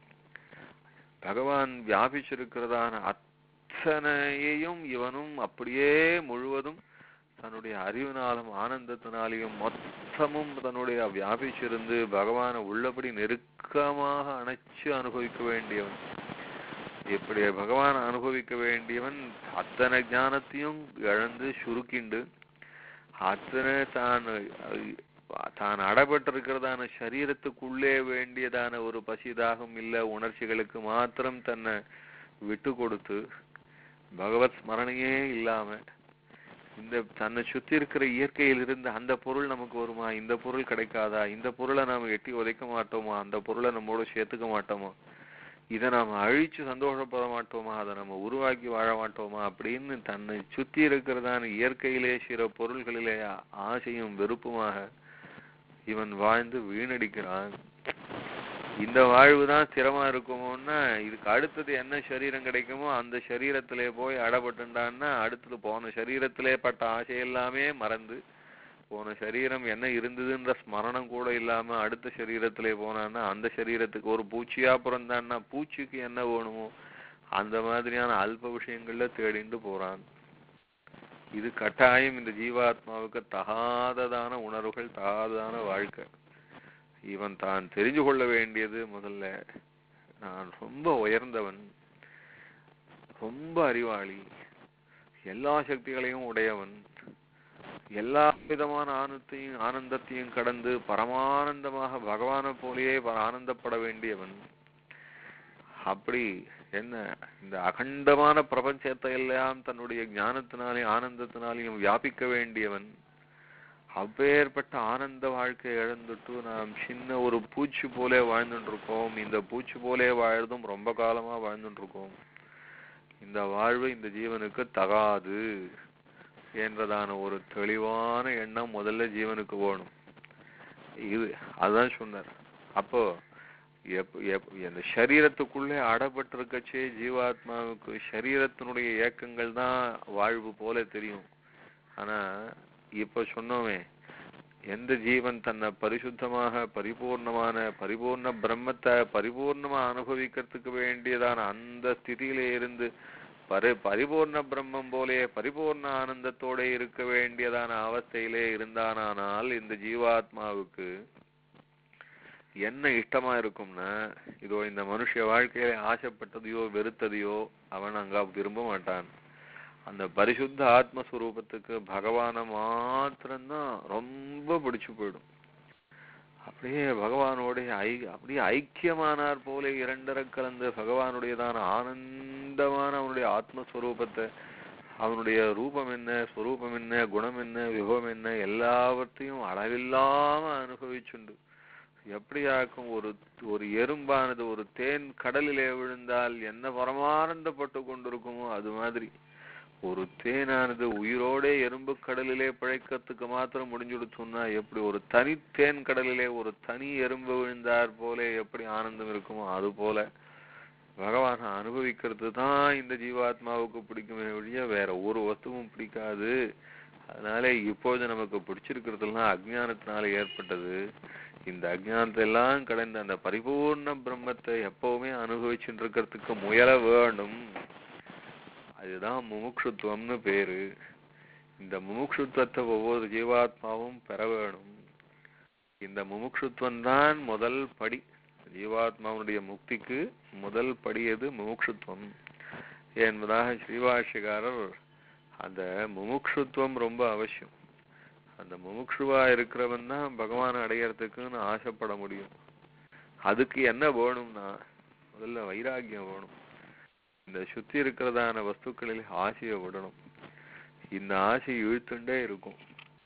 பகவான் வியாபிச்சிருக்கிறதான அத்தனையையும் இவனும் அப்படியே முழுவதும் தன்னுடைய அறிவினாலும் ஆனந்தத்தினாலையும் மொத்தமும் தன்னுடைய வியாபிச்சிருந்து பகவானை உள்ளபடி நெருக்கமாக அணைச்சு அனுபவிக்க வேண்டியவன் இப்படி பகவான் அனுபவிக்க வேண்டியவன் அத்தனை ஞானத்தையும் இழந்து சுருக்கிண்டு அத்தனை தான் தான் அடப்பட்டிருக்கிறதான சரீரத்துக்குள்ளே வேண்டியதான ஒரு பசிதாகம் இல்ல உணர்ச்சிகளுக்கு மாத்திரம் தன்னை விட்டு கொடுத்து பகவத் ஸ்மரணையே இல்லாம இந்த தன்னை சுத்தி இருக்கிற இயற்கையில் இருந்து அந்த பொருள் நமக்கு வருமா இந்த பொருள் கிடைக்காதா இந்த பொருளை நாம எட்டி உதைக்க மாட்டோமா அந்த பொருளை நம்மோட சேர்த்துக்க மாட்டோமா இதை நாம அழிச்சு சந்தோஷப்பட மாட்டோமா அதை நம்ம உருவாக்கி வாழ மாட்டோமா அப்படின்னு தன்னை சுத்தி இருக்கிறதான இயற்கையிலே சில பொருள்களிலே ஆசையும் வெறுப்புமாக இவன் வாழ்ந்து வீணடிக்கிறான் இந்த வாழ்வு தான் ஸ்திரமா இருக்குமோன்னா இதுக்கு அடுத்தது என்ன சரீரம் கிடைக்குமோ அந்த சரீரத்திலே போய் அடப்பட்டுண்டான்னா அடுத்தது போன சரீரத்திலே பட்ட ஆசை எல்லாமே மறந்து போன சரீரம் என்ன இருந்ததுன்ற ஸ்மரணம் கூட இல்லாம அடுத்த சரீரத்திலே போனான்னா அந்த சரீரத்துக்கு ஒரு பூச்சியா பிறந்தான்னா பூச்சிக்கு என்ன வேணுமோ அந்த மாதிரியான அல்ப விஷயங்கள்ல தேடிண்டு போறான் இது கட்டாயம் இந்த ஜீவாத்மாவுக்கு தகாததான உணர்வுகள் தகாததான வாழ்க்கை இவன் தான் தெரிஞ்சு கொள்ள வேண்டியது முதல்ல நான் ரொம்ப உயர்ந்தவன் ரொம்ப அறிவாளி எல்லா சக்திகளையும் உடையவன் எல்லா விதமான ஆனத்தையும் ஆனந்தத்தையும் கடந்து பரமானந்தமாக பகவானை போலேயே ஆனந்தப்பட வேண்டியவன் அப்படி என்ன இந்த அகண்டமான பிரபஞ்சத்தை எல்லாம் தன்னுடைய ஞானத்தினாலே ஆனந்தத்தினாலையும் வியாபிக்க வேண்டியவன் அப்பேற்பட்ட ஆனந்த வாழ்க்கையை இழந்துட்டு நாம் சின்ன ஒரு பூச்சி போலே வாழ்ந்துட்டு இருக்கோம் இந்த பூச்சி போலே வாழ்றதும் ரொம்ப காலமா வாழ்ந்துட்டு இருக்கோம் இந்த வாழ்வு இந்த ஜீவனுக்கு தகாது என்றதான ஒரு தெளிவான எண்ணம் முதல்ல ஜீவனுக்கு வேணும் இது அதான் சொன்னார் அப்போ எப் எப் இந்த சரீரத்துக்குள்ளே அடப்பட்டிருக்கச்சே ஜீவாத்மாவுக்கு சரீரத்தினுடைய இயக்கங்கள் தான் வாழ்வு போல தெரியும் ஆனா இப்ப சொன்னோமே எந்த ஜீவன் தன்னை பரிசுத்தமாக பரிபூர்ணமான பரிபூர்ண பிரம்மத்தை பரிபூர்ணமா அனுபவிக்கிறதுக்கு வேண்டியதான அந்த ஸ்திதியில இருந்து பரி பரிபூர்ண பிரம்மம் போலே பரிபூர்ண ஆனந்தத்தோட இருக்க வேண்டியதான அவஸ்தையிலே இருந்தானால் இந்த ஜீவாத்மாவுக்கு என்ன இஷ்டமா இருக்கும்னா இதோ இந்த மனுஷ வாழ்க்கையில ஆசைப்பட்டதையோ வெறுத்ததையோ அவன் அங்க விரும்ப மாட்டான் அந்த பரிசுத்த ஆத்மஸ்வரூபத்துக்கு பகவான மாத்திரம்தான் ரொம்ப பிடிச்சு போயிடும் அப்படியே பகவானோடைய ஐ அப்படியே ஐக்கியமானார் போல இரண்டர கலந்து பகவானுடையதான ஆனந்தமான அவனுடைய ஆத்மஸ்வரூபத்தை அவனுடைய ரூபம் என்ன ஸ்வரூபம் என்ன குணம் என்ன விபவம் என்ன எல்லாவற்றையும் அளவில்லாம அனுபவிச்சுண்டு எப்படியாக்கும் ஒரு ஒரு எறும்பானது ஒரு தேன் கடலிலே விழுந்தால் என்ன பரமானந்தப்பட்டு கொண்டிருக்குமோ அது மாதிரி ஒரு தேனானது உயிரோட எறும்பு கடலிலே பிழைக்கிறதுக்கு மாத்திரம் முடிஞ்சுடுச்சுன்னா எப்படி ஒரு தனி தேன் கடலிலே ஒரு தனி எறும்பு விழுந்தார் போல எப்படி ஆனந்தம் இருக்குமோ அது போல பகவானை அனுபவிக்கிறது தான் இந்த ஜீவாத்மாவுக்கு பிடிக்குமே ஒழிய வேற ஒரு வஸ்துவும் பிடிக்காது அதனால இப்போது நமக்கு பிடிச்சிருக்கிறதெல்லாம் அஜ்ஞானத்தினால ஏற்பட்டது இந்த அஜ்ஞானத்தை எல்லாம் கடந்த அந்த பரிபூர்ண பிரம்மத்தை எப்பவுமே அனுபவிச்சுட்டு இருக்கிறதுக்கு முயல வேணும் அதுதான் முமுட்சுத்துவம்னு பேரு இந்த முமுட்சுத்துவத்தை ஒவ்வொரு ஜீவாத்மாவும் பெற வேணும் இந்த முமுட்சுத்துவம் தான் முதல் படி ஜீவாத்மாவுடைய முக்திக்கு முதல் படி எது முமுட்சுத்துவம் என்பதாக ஸ்ரீபாஷ்யக்காரர் அந்த முமுட்சுத்துவம் ரொம்ப அவசியம் அந்த முமுட்சுவா இருக்கிறவன் தான் பகவானை அடையறதுக்குன்னு ஆசைப்பட முடியும் அதுக்கு என்ன வேணும்னா முதல்ல வைராக்கியம் வேணும் இந்த சுத்தி இருக்கிறதான வஸ்துக்களில் ஆசையை விடணும் இந்த ஆசை இழுத்துண்டே இருக்கும்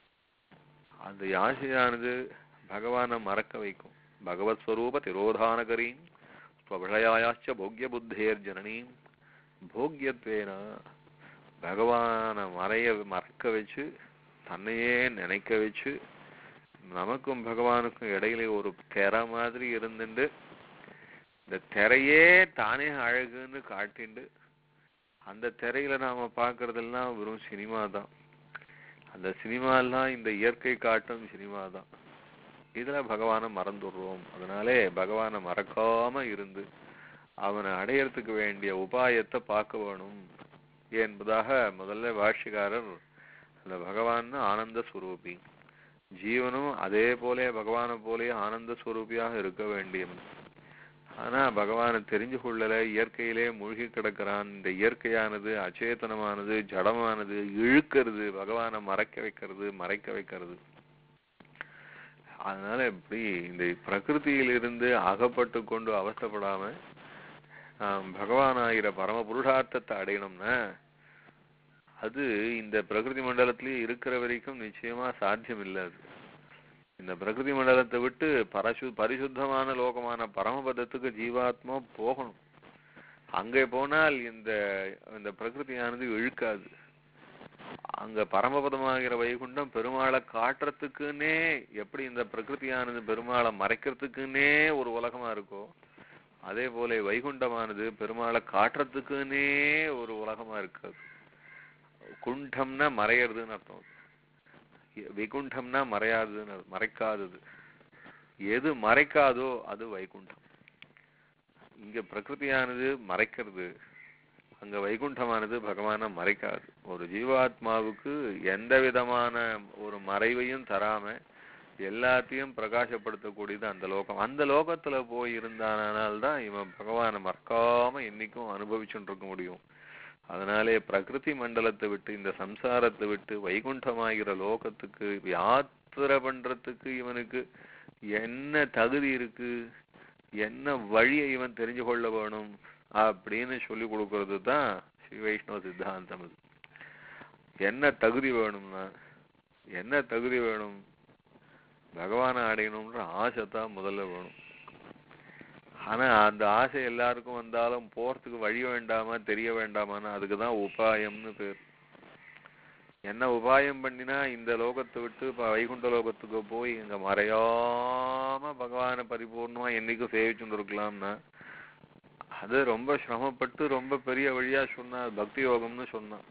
அந்த ஆசையானது பகவானை மறக்க வைக்கும் பகவத் ஸ்வரூப திரோதானகரீம் ஸ்வபிஷயாச்ச போக்கிய புத்தேர் ஜனனீம் போக்கியத்வேனா பகவானை மறைய மறக்க வச்சு தன்னையே நினைக்க வச்சு நமக்கும் பகவானுக்கும் இடையில ஒரு திரை மாதிரி இருந்துட்டு இந்த திரையே தானே அழகுன்னு காட்டிண்டு அந்த திரையில நாம பார்க்கறதெல்லாம் வெறும் சினிமா தான் அந்த சினிமாலாம் இந்த இயற்கை காட்டும் சினிமா தான் இதுல பகவானை மறந்துடுறோம் அதனாலே பகவானை மறக்காம இருந்து அவனை அடையறதுக்கு வேண்டிய உபாயத்தை பார்க்க வேணும் என்பதாக முதல்ல பாஷ்யக்காரர் அந்த பகவான் ஆனந்த ஸ்வரூபி ஜீவனும் அதே போலே பகவானை போலே ஆனந்த ஸ்வரூபியாக இருக்க வேண்டியவன் ஆனா பகவானை தெரிஞ்சு கொள்ளல இயற்கையிலே மூழ்கி கிடக்கிறான் இந்த இயற்கையானது அச்சேதனமானது ஜடமானது இழுக்கிறது பகவானை மறைக்க வைக்கிறது மறைக்க வைக்கிறது அதனால இப்படி இந்த பிரகிருதியிலிருந்து அகப்பட்டு கொண்டு அவஸ்தைப்படாம நாம் பகவானாகிற பரம புருஷார்த்தத்தை அடையணும்னா அது இந்த பிரகிருதி மண்டலத்திலேயே இருக்கிற வரைக்கும் நிச்சயமா சாத்தியம் இல்லை அது இந்த பிரகிருதி மண்டலத்தை விட்டு பரசு பரிசுத்தமான லோகமான பரமபதத்துக்கு ஜீவாத்மா போகணும் அங்கே போனால் இந்த இந்த பிரகிருதியானது இழுக்காது அங்க பரமபதமாகிற வைகுண்டம் பெருமாளை காட்டுறதுக்குன்னே எப்படி இந்த பிரகிருதியானது பெருமாளை மறைக்கிறதுக்குன்னே ஒரு உலகமா இருக்கோ அதே போல வைகுண்டமானது பெருமாளை காட்டுறதுக்குன்னே ஒரு உலகமா இருக்காது குண்டம்னா மறையறதுன்னு அர்த்தம் வைகுண்டம்னா மறையாததுன்னு அர்த்தம். மறைக்காதது எது மறைக்காதோ அது வைகுண்டம் இங்க பிரகிருதியானது மறைக்கிறது அங்க வைகுண்டமானது பகவானை மறைக்காது ஒரு ஜீவாத்மாவுக்கு எந்த விதமான ஒரு மறைவையும் தராம எல்லாத்தையும் பிரகாசப்படுத்தக்கூடியது அந்த லோகம் அந்த லோகத்துல போய் இருந்தானால் இவன் பகவானை மறக்காம என்னைக்கும் அனுபவிச்சுட்டு இருக்க முடியும் அதனாலே பிரகிருதி மண்டலத்தை விட்டு இந்த சம்சாரத்தை விட்டு வைகுண்டமாகிற லோகத்துக்கு யாத்திரை பண்றதுக்கு இவனுக்கு என்ன தகுதி இருக்கு என்ன வழியை இவன் தெரிஞ்சு கொள்ள வேணும் அப்படின்னு சொல்லி கொடுக்கறது தான் ஸ்ரீ வைஷ்ணவ சித்தாந்தம் இது என்ன தகுதி வேணும்னா என்ன தகுதி வேணும் பகவானை அடையணும்ன்ற ஆசை தான் முதல்ல வேணும் ஆனா அந்த ஆசை எல்லாருக்கும் வந்தாலும் போறதுக்கு வழி வேண்டாமா தெரிய வேண்டாமான்னு அதுக்கு தான் உபாயம்னு பேர் என்ன உபாயம் பண்ணினா இந்த லோகத்தை விட்டு இப்ப வைகுண்ட லோகத்துக்கு போய் இங்க மறையாம பகவானை பரிபூர்ணமா என்னைக்கும் சேவிச்சுட்டு இருக்கலாம்னா அது ரொம்ப சிரமப்பட்டு ரொம்ப பெரிய வழியா சொன்னார் பக்தி யோகம்னு சொன்னான்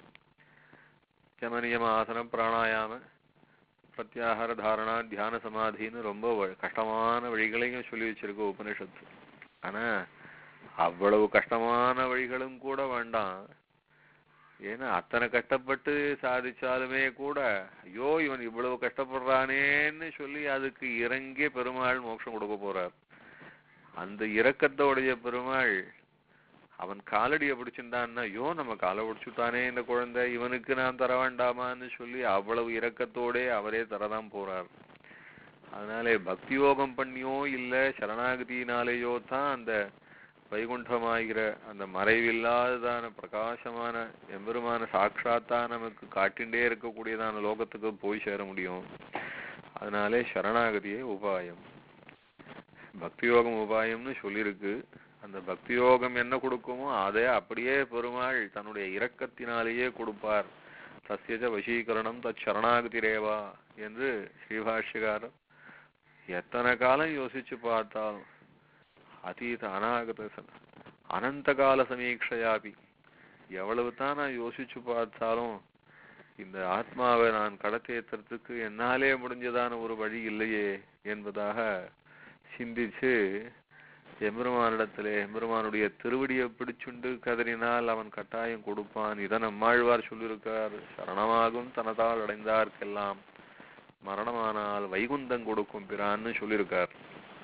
யமனியம ஆசனம் பிராணாயாம பிரத்யாகார தாரணா தியான சமாதின்னு ரொம்ப வ- கஷ்டமான வழிகளையும் சொல்லி வச்சிருக்கு உபனிஷத்து ஆனா அவ்வளவு கஷ்டமான வழிகளும் கூட வேண்டாம் ஏன்னா அத்தனை கஷ்டப்பட்டு சாதிச்சாலுமே கூட ஐயோ இவன் இவ்வளவு கஷ்டப்படுறானேன்னு சொல்லி அதுக்கு இறங்கி பெருமாள் மோட்சம் கொடுக்க போறார் அந்த இரக்கத்தோடைய பெருமாள் அவன் காலடியை பிடிச்சிருந்தான்னா ஐயோ நம்ம காலை பிடிச்சுட்டானே இந்த குழந்தை இவனுக்கு நான் தர வேண்டாமான்னு சொல்லி அவ்வளவு இரக்கத்தோடே அவரே தரதான் போறார் அதனாலே பக்தி யோகம் பண்ணியோ இல்ல சரணாகதியினாலேயோ தான் அந்த வைகுண்டமாகிற அந்த மறைவில்லாததான பிரகாசமான எம்பெருமான சாட்சாத்தா நமக்கு காட்டிண்டே இருக்கக்கூடியதான லோகத்துக்கு போய் சேர முடியும் அதனாலே சரணாகதியே உபாயம் பக்தி யோகம் உபாயம்னு சொல்லியிருக்கு அந்த பக்தி யோகம் என்ன கொடுக்குமோ அதை அப்படியே பெருமாள் தன்னுடைய இரக்கத்தினாலேயே கொடுப்பார் தஸ்யஜ வசீகரணம் தத் சரணாகதிரேவா என்று ஸ்ரீபாஷ்யகாரர் எத்தனை காலம் யோசிச்சு பார்த்தாலும் அதீத அநாகத ச- அனந்த கால சமீட்சையாபி எவ்வளவு தான் நான் யோசிச்சு பார்த்தாலும் இந்த ஆத்மாவை நான் கடத்தேத்துறதுக்கு என்னாலே முடிஞ்சதான ஒரு வழி இல்லையே என்பதாக சிந்திச்சு எம்பெருமானிடத்திலே எம்பெருமானுடைய திருவடியை பிடிச்சுண்டு கதறினால் அவன் கட்டாயம் கொடுப்பான் இதை நம்மாழ்வார் சொல்லியிருக்கார் சரணமாகும் தனதால் அடைந்தார்க்கெல்லாம் மரணமானால் வைகுந்தம் கொடுக்கும் பிரான்னு சொல்லியிருக்கார்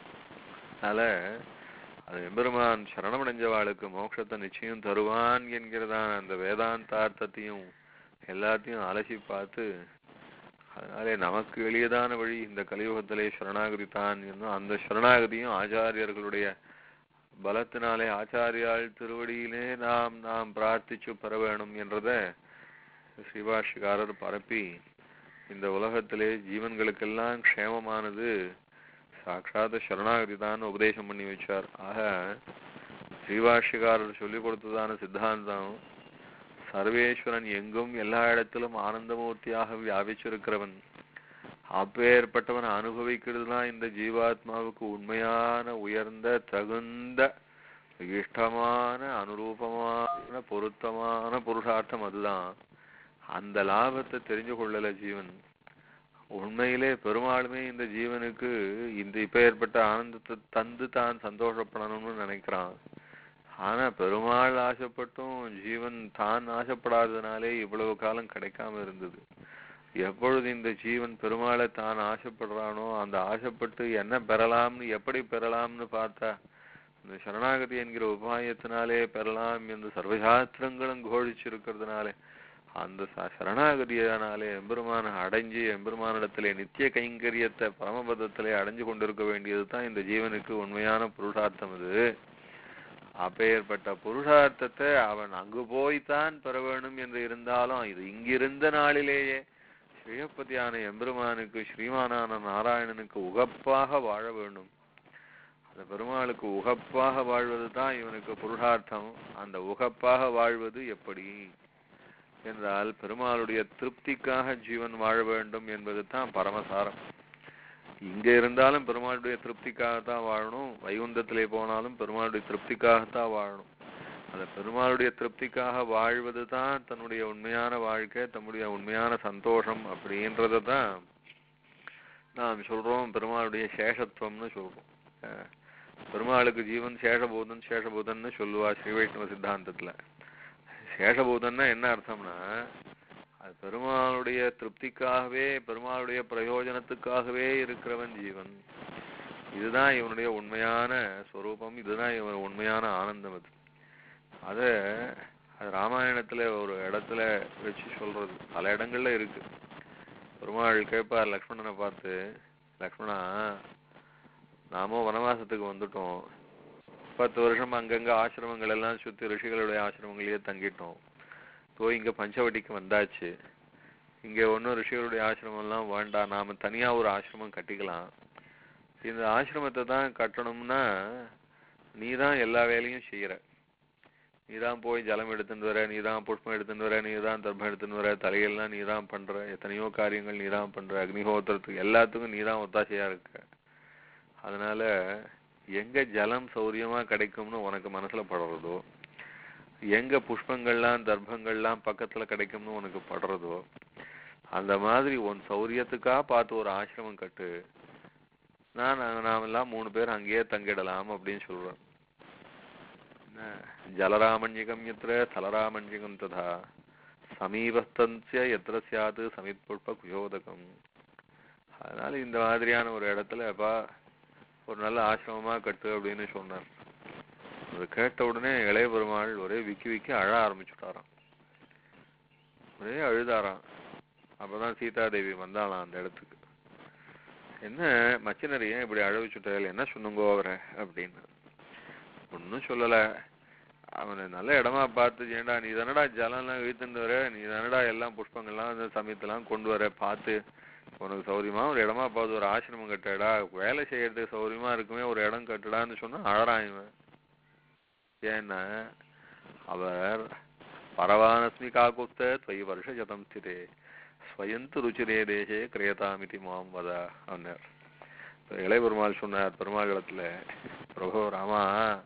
அதனால அது எம்பெருமான் சரணமடைஞ்சவாளுக்கு மோட்சத்தை நிச்சயம் தருவான் என்கிறதான அந்த வேதாந்தார்த்தத்தையும் எல்லாத்தையும் அலசி பார்த்து அதனாலே நமக்கு எளியதான வழி இந்த கலியுகத்திலே சரணாகதி தான் என்னும் அந்த சரணாகதியும் ஆச்சாரியர்களுடைய பலத்தினாலே ஆச்சாரியால் திருவடியிலே நாம் நாம் பிரார்த்திச்சு பெற வேணும் என்றத ஸ்ரீபாஷிகாரர் பரப்பி இந்த உலகத்திலே ஜீவன்களுக்கெல்லாம் க்ஷேமமானது சாட்சாத் சரணாகதி தான் உபதேசம் பண்ணி வச்சார் ஆக ஸ்ரீபாஷ்யக்காரர் சொல்லிக் கொடுத்ததான சித்தாந்தம் சர்வேஸ்வரன் எங்கும் எல்லா இடத்திலும் ஆனந்தமூர்த்தியாக வியாபிச்சிருக்கிறவன் அப்பேற்பட்டவன் அனுபவிக்கிறது தான் இந்த ஜீவாத்மாவுக்கு உண்மையான உயர்ந்த தகுந்த இஷ்டமான அனுரூபமான பொருத்தமான புருஷார்த்தம் அதுதான் அந்த லாபத்தை தெரிஞ்சு கொள்ளல ஜீவன் உண்மையிலே பெருமாளுமே இந்த ஜீவனுக்கு இந்த இப்ப ஏற்பட்ட ஆனந்தத்தை தந்து தான் சந்தோஷப்படணும்னு நினைக்கிறான் ஆனா பெருமாள் ஆசைப்பட்டும் ஜீவன் தான் ஆசைப்படாததுனாலே இவ்வளவு காலம் கிடைக்காம இருந்தது எப்பொழுது இந்த ஜீவன் பெருமாளை தான் ஆசைப்படுறானோ அந்த ஆசைப்பட்டு என்ன பெறலாம்னு எப்படி பெறலாம்னு பார்த்தா இந்த சரணாகதி என்கிற உபாயத்தினாலே பெறலாம் என்று சர்வசாஸ்திரங்களும் கோழிச்சிருக்கிறதுனாலே அந்த ச- சரணாகதியானாலே எம்பெருமான அடைஞ்சு எம்பெருமானிடத்திலே நித்திய கைங்கரியத்தை பரமபதத்திலே அடைஞ்சு கொண்டிருக்க வேண்டியது தான் இந்த ஜீவனுக்கு உண்மையான புருஷார்த்தம் இது அப்பேற்பட்ட புருஷார்த்தத்தை அவன் அங்கு போய்த்தான் பெற வேணும் என்று இருந்தாலும் இது இங்கிருந்த நாளிலேயே ஸ்ரீயப்பதியான எம்பெருமானுக்கு ஸ்ரீமானான நாராயணனுக்கு உகப்பாக வாழ வேண்டும் அந்த பெருமாளுக்கு உகப்பாக வாழ்வது தான் இவனுக்கு புருஷார்த்தம் அந்த உகப்பாக வாழ்வது எப்படி என்றால் பெருமாளுடைய திருப்திக்காக ஜீவன் வாழ வேண்டும் என்பது தான் பரமசாரம் இங்க இருந்தாலும் பெருமாளுடைய திருப்திக்காகத்தான் வாழணும் வைகுந்தத்திலே போனாலும் பெருமாளுடைய திருப்திக்காகத்தான் வாழணும் அந்த பெருமாளுடைய திருப்திக்காக வாழ்வது தான் தன்னுடைய உண்மையான வாழ்க்கை தன்னுடைய உண்மையான சந்தோஷம் அப்படின்றத தான் நாம் சொல்றோம் பெருமாளுடைய சேஷத்துவம்னு சொல்றோம் அஹ் பெருமாளுக்கு ஜீவன் சேஷபூதன் சேஷபூதன்னு சொல்லுவா ஸ்ரீ வைஷ்ணவ சித்தாந்தத்துல சேஷபூதன்னா என்ன அர்த்தம்னா அது பெருமாளுடைய திருப்திக்காகவே பெருமாளுடைய பிரயோஜனத்துக்காகவே இருக்கிறவன் ஜீவன் இதுதான் இவனுடைய உண்மையான ஸ்வரூபம் இதுதான் இவன் உண்மையான ஆனந்தம் அது அத அது ராமாயணத்துல ஒரு இடத்துல வச்சு சொல்றது பல இடங்கள்ல இருக்கு பெருமாள் கேட்பார் லக்ஷ்மணனை பார்த்து லக்ஷ்மணா நாம வனவாசத்துக்கு வந்துட்டோம் பத்து வருஷம் அங்கங்க ஆசிரமங்கள் எல்லாம் சுத்தி ரிஷிகளுடைய ஆசிரமங்களையே தங்கிட்டோம் இப்போ இங்க பஞ்சவட்டிக்கு வந்தாச்சு இங்க ஒன்றும் ரிஷிகளுடைய ஆசிரமம் எல்லாம் வேண்டாம் நாம தனியா ஒரு ஆசிரமம் கட்டிக்கலாம் இந்த ஆசிரமத்தை தான் கட்டணும்னா நீ தான் எல்லா வேலையும் செய்யற நீ தான் போய் ஜலம் எடுத்துட்டு வர நீ தான் புஷ்பம் எடுத்துட்டு வர நீ தான் தர்ப்பம் எடுத்துட்டு வர தலையெல்லாம் நீ தான் பண்ற எத்தனையோ காரியங்கள் நீ தான் பண்ற அக்னிஹோத்திரத்துக்கு எல்லாத்துக்கும் நீ தான் ஒத்தாசையா இருக்க அதனால எங்க ஜலம் சௌரியமா கிடைக்கும்னு உனக்கு மனசுல படுறதோ எங்க புஷ்பங்கள்லாம் தர்ப்பங்கள்லாம் பக்கத்துல கிடைக்கும்னு உனக்கு படுறதோ அந்த மாதிரி உன் சௌரியத்துக்கா பார்த்து ஒரு ஆசிரமம் கட்டு நான் நாமெல்லாம் மூணு பேர் அங்கேயே தங்கிடலாம் அப்படின்னு சொல்றேன் என்ன, ஜலராமண்யகம் எத்திர ஸ்தலராமண்யகம் ததா சமீபஸ்தன்சிய எத்திர சியாது சமித் புஷ்ப குயோதகம் அதனால இந்த மாதிரியான ஒரு இடத்துல அப்பா ஒரு நல்ல ஆசிரமமா கட்டு அப்படின்னு சொன்னார் அது கேட்ட உடனே இளைய பெருமாள் ஒரே விக்கி விக்கி அழ ஆரம்பிச்சுட்டாராம் ஒரே அழுதாராம் அப்பதான் சீதாதேவி வந்தாளாம் அந்த இடத்துக்கு என்ன மச்சினர் ஏன் இப்படி அழ வச்சுட்டாள் என்ன சொன்னுங்கோ அவரை அப்படின்னு ஒன்றும் சொல்லல அவனை நல்ல இடமா பார்த்து ஏண்டா நீ தானடா ஜலம்லாம் இழுத்துட்டு வர நீ தானடா எல்லாம் புஷ்பங்கள்லாம் அந்த சமயத்தெல்லாம் கொண்டு வர பார்த்து உனக்கு சௌரியமா ஒரு இடமா பார்த்து ஒரு ஆசிரமம் கட்டடா வேலை செய்யறதுக்கு சௌரியமா இருக்குமே ஒரு இடம் கட்டுடான்னு சொன்னா அழறான் இவன் ஏன்னா அவர் பரவானஸ்மி காக்குஸ்த துவை வருஷ ஜதம் ஸ்திரே ஸ்வயந்து ருச்சிரே தேசே கிரியதாமிதி மாம் வத அப்படின்னார் இப்ப இளைய பெருமாள் சொன்னார் பெருமாள் இடத்துல பிரபு ராமா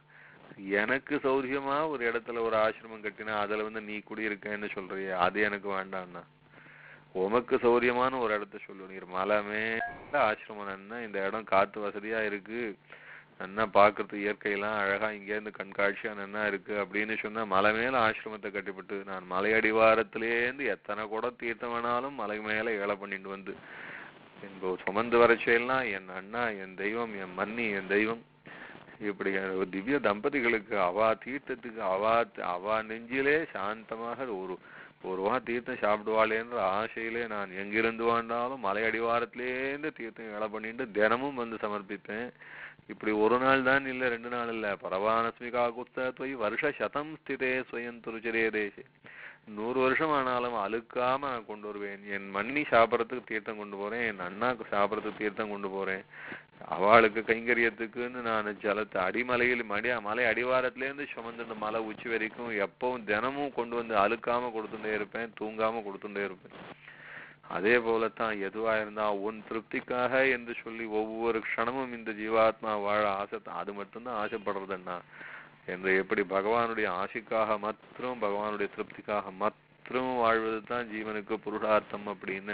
எனக்கு சௌரியமா ஒரு இடத்துல ஒரு ஆசிரமம் கட்டினா அதுல வந்து நீ குடியிருக்கேன்னு சொல்றியே அது எனக்கு வேண்டாம்னா உமக்கு சௌரியமான ஒரு இடத்த சொல்லு நீர் மலை மேல ஆசிரமம் நன்னா இந்த இடம் காத்து வசதியா இருக்கு நன்னா பார்க்கறதுக்கு இயற்கையெல்லாம் அழகா இங்க இருந்து கண்காட்சியா நன்னா இருக்கு அப்படின்னு சொன்னா மலை மேல ஆசிரமத்தை கட்டிவிட்டு நான் மலை அடிவாரத்திலேருந்து எத்தனை குடம் தீர்த்தம் வேணாலும் மலை மேல ஏழை பண்ணிட்டு வந்து என்போ சுமந்து வரச்செல்லாம் என் அண்ணா என் தெய்வம் என் மன்னி என் தெய்வம் இப்படி ஒரு திவ்ய தம்பதிகளுக்கு அவா தீர்த்தத்துக்கு அவா அவா நெஞ்சிலே சாந்தமாக ஒரு ஒரு வா தீர்த்தம் சாப்பிடுவாளேன்ற ஆசையிலே நான் எங்கிருந்து வாழ்ந்தாலும் மலை அடிவாரத்திலேருந்து தீர்த்தம் வேலை பண்ணிட்டு தினமும் வந்து சமர்ப்பிப்பேன் இப்படி ஒரு நாள் தான் இல்ல ரெண்டு நாள் இல்ல பரவானஸ்மிகா குஸ்தத்வை வருஷ சதம் ஸ்திதே ஸ்வயம் துருச்சரே தேசே நூறு வருஷம் ஆனாலும் அழுக்காம நான் கொண்டு வருவேன் என் மண்ணி சாப்பிட்றதுக்கு தீர்த்தம் கொண்டு போறேன் என் அண்ணாக்கு சாப்பிட்றதுக்கு தீர்த்தம் கொண்டு போறேன் அவளுக்கு கைங்கரியத்துக்குன்னு நான் ஜலத்தை அடிமலையில் மடி மலை அடிவாரத்திலேருந்து சுமந்துட்டு மலை உச்சி வரைக்கும் எப்பவும் தினமும் கொண்டு வந்து அழுக்காம கொடுத்துட்டே இருப்பேன் தூங்காம கொடுத்துட்டே இருப்பேன் அதே போலத்தான் எதுவா இருந்தா உன் திருப்திக்காக என்று சொல்லி ஒவ்வொரு க்ஷணமும் இந்த ஜீவாத்மா வாழ ஆசை அது மட்டும்தான் ஆசைப்படுறதுன்னா என்று எப்படி பகவானுடைய ஆசைக்காக மாத்திரம் பகவானுடைய திருப்திக்காக மாத்திரம் வாழ்வது தான் ஜீவனுக்கு புருஷார்த்தம் அப்படின்னு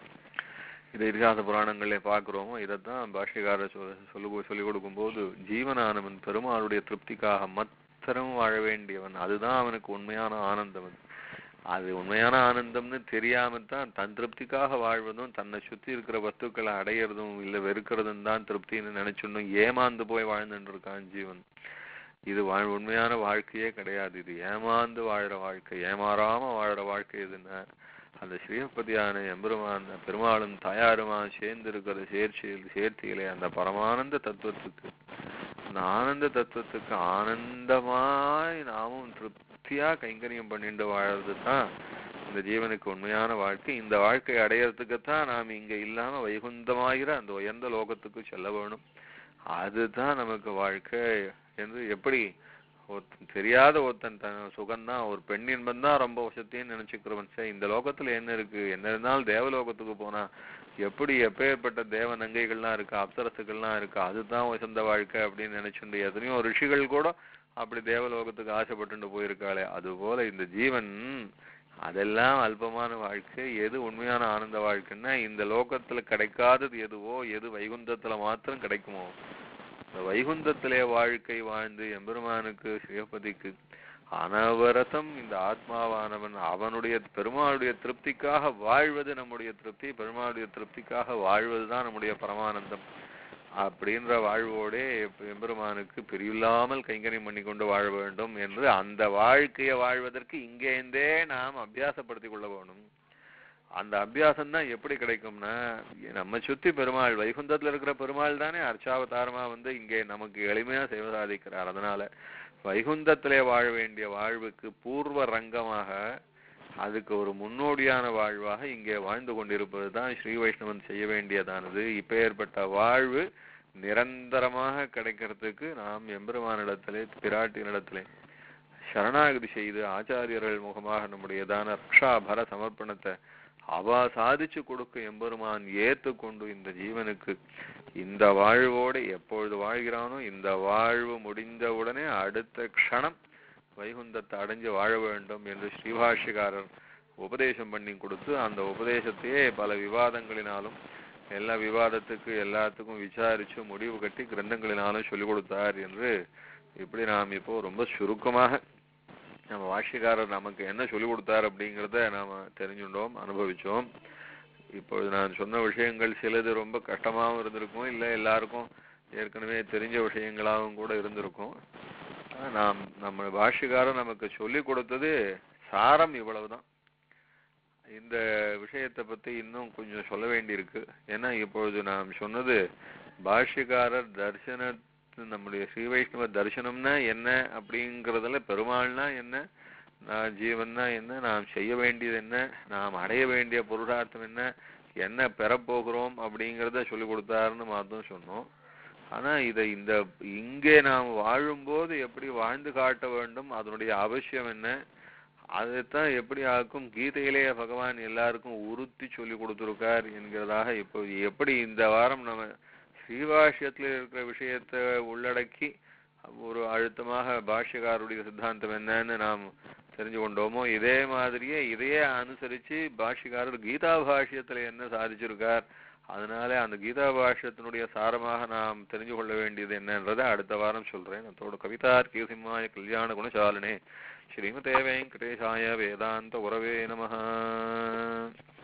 இதை இதிகாச புராணங்களே பார்க்கிறோமோ இதைத்தான் பாஷ்யக்காரர் சொல்ல சொல்லு சொல்லிக் கொடுக்கும்போது ஜீவனானவன் பெருமாளுடைய திருப்திக்காக மாத்திரம் வாழ வேண்டியவன் அதுதான் அவனுக்கு உண்மையான ஆனந்தம் அது அது உண்மையான ஆனந்தம்னு தெரியாம தான் தன் திருப்திக்காக வாழ்வதும் தன்னை சுத்தி இருக்கிற வஸ்துக்களை அடையிறதும் இல்ல வெறுக்கிறதும் தான் திருப்தின்னு நினைச்சுடணும் ஏமாந்து போய் வாழ்ந்துட்டு இருக்கான் ஜீவன் இது வாழ் உண்மையான வாழ்க்கையே கிடையாது இது ஏமாந்து வாழற வாழ்க்கை ஏமாறாம வாழற வாழ்க்கை இதுன்னா அந்த ஸ்ரீபதியான எம்பெருமான் பெருமாளும் தாயாருமா சேர்ந்து இருக்கிற சேர்ச்சியில் சேர்த்தியிலே அந்த பரமானந்த தத்துவத்துக்கு அந்த ஆனந்த தத்துவத்துக்கு ஆனந்தமாய் நாமும் திருப்தியா கைங்கரியம் பண்ணிட்டு வாழறது தான் இந்த ஜீவனுக்கு உண்மையான வாழ்க்கை இந்த வாழ்க்கை அடையறதுக்குத்தான் நாம் இங்க இல்லாம வைகுந்தமாகிற அந்த உயர்ந்த லோகத்துக்கு செல்ல வேணும் அதுதான் நமக்கு வாழ்க்கை என்று எப்படி ஒருத்தன் தெரியாத ஒருத்தன் தன் சுகம்தான் ஒரு பெண் இன்பம் தான் ரொம்ப வசத்தின்னு நினைச்சுக்கிறவன் சரி இந்த லோகத்துல என்ன இருக்கு என்ன இருந்தாலும் தேவலோகத்துக்கு போனா எப்படி எப்பேற்பட்ட தேவ நங்கைகள்லாம் இருக்கு அப்சரசுகள்லாம் இருக்கு அதுதான் வசந்த வாழ்க்கை அப்படின்னு நினைச்சுட்டு எத்தனையோ ரிஷிகள் கூட அப்படி தேவலோகத்துக்கு ஆசைப்பட்டு போயிருக்காளே அது போல இந்த ஜீவன் அதெல்லாம் அல்பமான வாழ்க்கை எது உண்மையான ஆனந்த வாழ்க்கைன்னா இந்த லோகத்துல கிடைக்காதது எதுவோ எது வைகுந்தத்துல மாத்திரம் கிடைக்குமோ இந்த வைகுந்தத்திலே வாழ்க்கை வாழ்ந்து எம்பெருமானுக்கு சிவபதிக்கு அனவரதம் இந்த ஆத்மாவானவன் அவனுடைய பெருமாளுடைய திருப்திக்காக வாழ்வது நம்முடைய திருப்தி பெருமாளுடைய திருப்திக்காக வாழ்வதுதான் நம்முடைய பரமானந்தம் அப்படின்ற வாழ்வோடே எம்பெருமானுக்கு பிரியில்லாமல் கைங்கரியம் பண்ணி கொண்டு வாழ வேண்டும் என்று அந்த வாழ்க்கையை வாழ்வதற்கு இங்கேருந்தே நாம் அபியாசப்படுத்திக் கொள்ள வேணும் அந்த அபியாசம் தான் எப்படி கிடைக்கும்னா நம்ம சுத்தி பெருமாள் வைகுந்தத்துல இருக்கிற பெருமாள் தானே அர்ச்சாவதாரமா வந்து இங்கே நமக்கு எளிமையா சேவை சாதிக்கிறார் அதனால வைகுந்தத்திலே வாழ வேண்டிய வாழ்வுக்கு பூர்வ ரங்கமாக அதுக்கு ஒரு முன்னோடியான வாழ்வாக இங்கே வாழ்ந்து கொண்டிருப்பது தான் ஸ்ரீ வைஷ்ணவன் செய்ய வேண்டியதானது இப்பேற்பட்ட வாழ்வு நிரந்தரமாக கிடைக்கிறதுக்கு நாம் எம்பெருமானிடத்திலே பிராட்டினிடத்திலே சரணாகதி செய்து ஆச்சாரியர்கள் முகமாக நம்முடையதான ரக்ஷாபர சமர்ப்பணத்தை அவ சாதிச்சு கொடுக்க எம்பெருமான் ஏத்துக்கொண்டு இந்த ஜீவனுக்கு இந்த வாழ்வோடு எப்பொழுது வாழ்கிறானோ இந்த வாழ்வு முடிந்தவுடனே அடுத்த க்ஷணம் வைகுந்தத்தை அடைஞ்சு வாழ வேண்டும் என்று ஸ்ரீபாஷ்யக்காரர் உபதேசம் பண்ணி கொடுத்து அந்த உபதேசத்தையே பல விவாதங்களினாலும் எல்லா விவாதத்துக்கு எல்லாத்துக்கும் விசாரிச்சு முடிவு கட்டி கிரந்தங்களினாலும் சொல்லிக் கொடுத்தார் என்று இப்படி நாம் இப்போ ரொம்ப சுருக்கமாக நம்ம வாஷ்யக்காரர் நமக்கு என்ன சொல்லிக் கொடுத்தார் அப்படிங்கிறத நாம தெரிஞ்சுட்டோம் அனுபவிச்சோம் இப்பொழுது நான் சொன்ன விஷயங்கள் சிலது ரொம்ப கஷ்டமாகவும் இருந்திருக்கும் இல்லை எல்லாருக்கும் ஏற்கனவே தெரிஞ்ச விஷயங்களாகவும் கூட இருந்திருக்கும் ஆனா நாம் நம்ம பாஷ்யக்காரர் நமக்கு சொல்லி கொடுத்தது சாரம் இவ்வளவுதான் இந்த விஷயத்தை பத்தி இன்னும் கொஞ்சம் சொல்ல வேண்டியிருக்கு ஏன்னா இப்பொழுது நாம் சொன்னது பாஷ்யக்காரர் தரிசன நம்முடைய ஸ்ரீ வைஷ்ணவ தரிசனம்னா என்ன அப்படிங்கறதுல பெருமாள்னா என்ன நான் ஜீவன்னா என்ன நாம் செய்ய வேண்டியது என்ன நாம் அடைய வேண்டிய புருஷார்த்தம் என்ன என்ன பெறப்போகிறோம் அப்படிங்கிறத சொல்லி கொடுத்தாருன்னு மாத்தம் சொன்னோம் ஆனா இதை இந்த இங்கே நாம் வாழும்போது எப்படி வாழ்ந்து காட்ட வேண்டும் அதனுடைய அவசியம் என்ன அதைத்தான் எப்படி ஆக்கும் கீதையிலே பகவான் எல்லாருக்கும் உறுத்தி சொல்லி கொடுத்திருக்கார் என்கிறதாக இப்போ எப்படி இந்த வாரம் நம்ம ஸ்ரீபாஷ்யத்துல இருக்கிற விஷயத்தை உள்ளடக்கி ஒரு அழுத்தமாக பாஷ்யக்காரருடைய சித்தாந்தம் என்னன்னு நாம் தெரிஞ்சு கொண்டோமோ இதே மாதிரியே இதையே அனுசரிச்சு பாஷ்யக்காரர் கீதா பாஷ்யத்துல என்ன சாதிச்சிருக்கார் அதனால அந்த கீதா பாஷ்யத்தினுடைய சாரமாக நாம் தெரிஞ்சு கொள்ள வேண்டியது என்னன்றதை அடுத்த வாரம் சொல்றேன் அதோட கவிதார்க்கிய சிம்மாய கல்யாண குணசாலினே ஸ்ரீமதே வெங்கடேசாய வேதாந்த உறவே நமஹ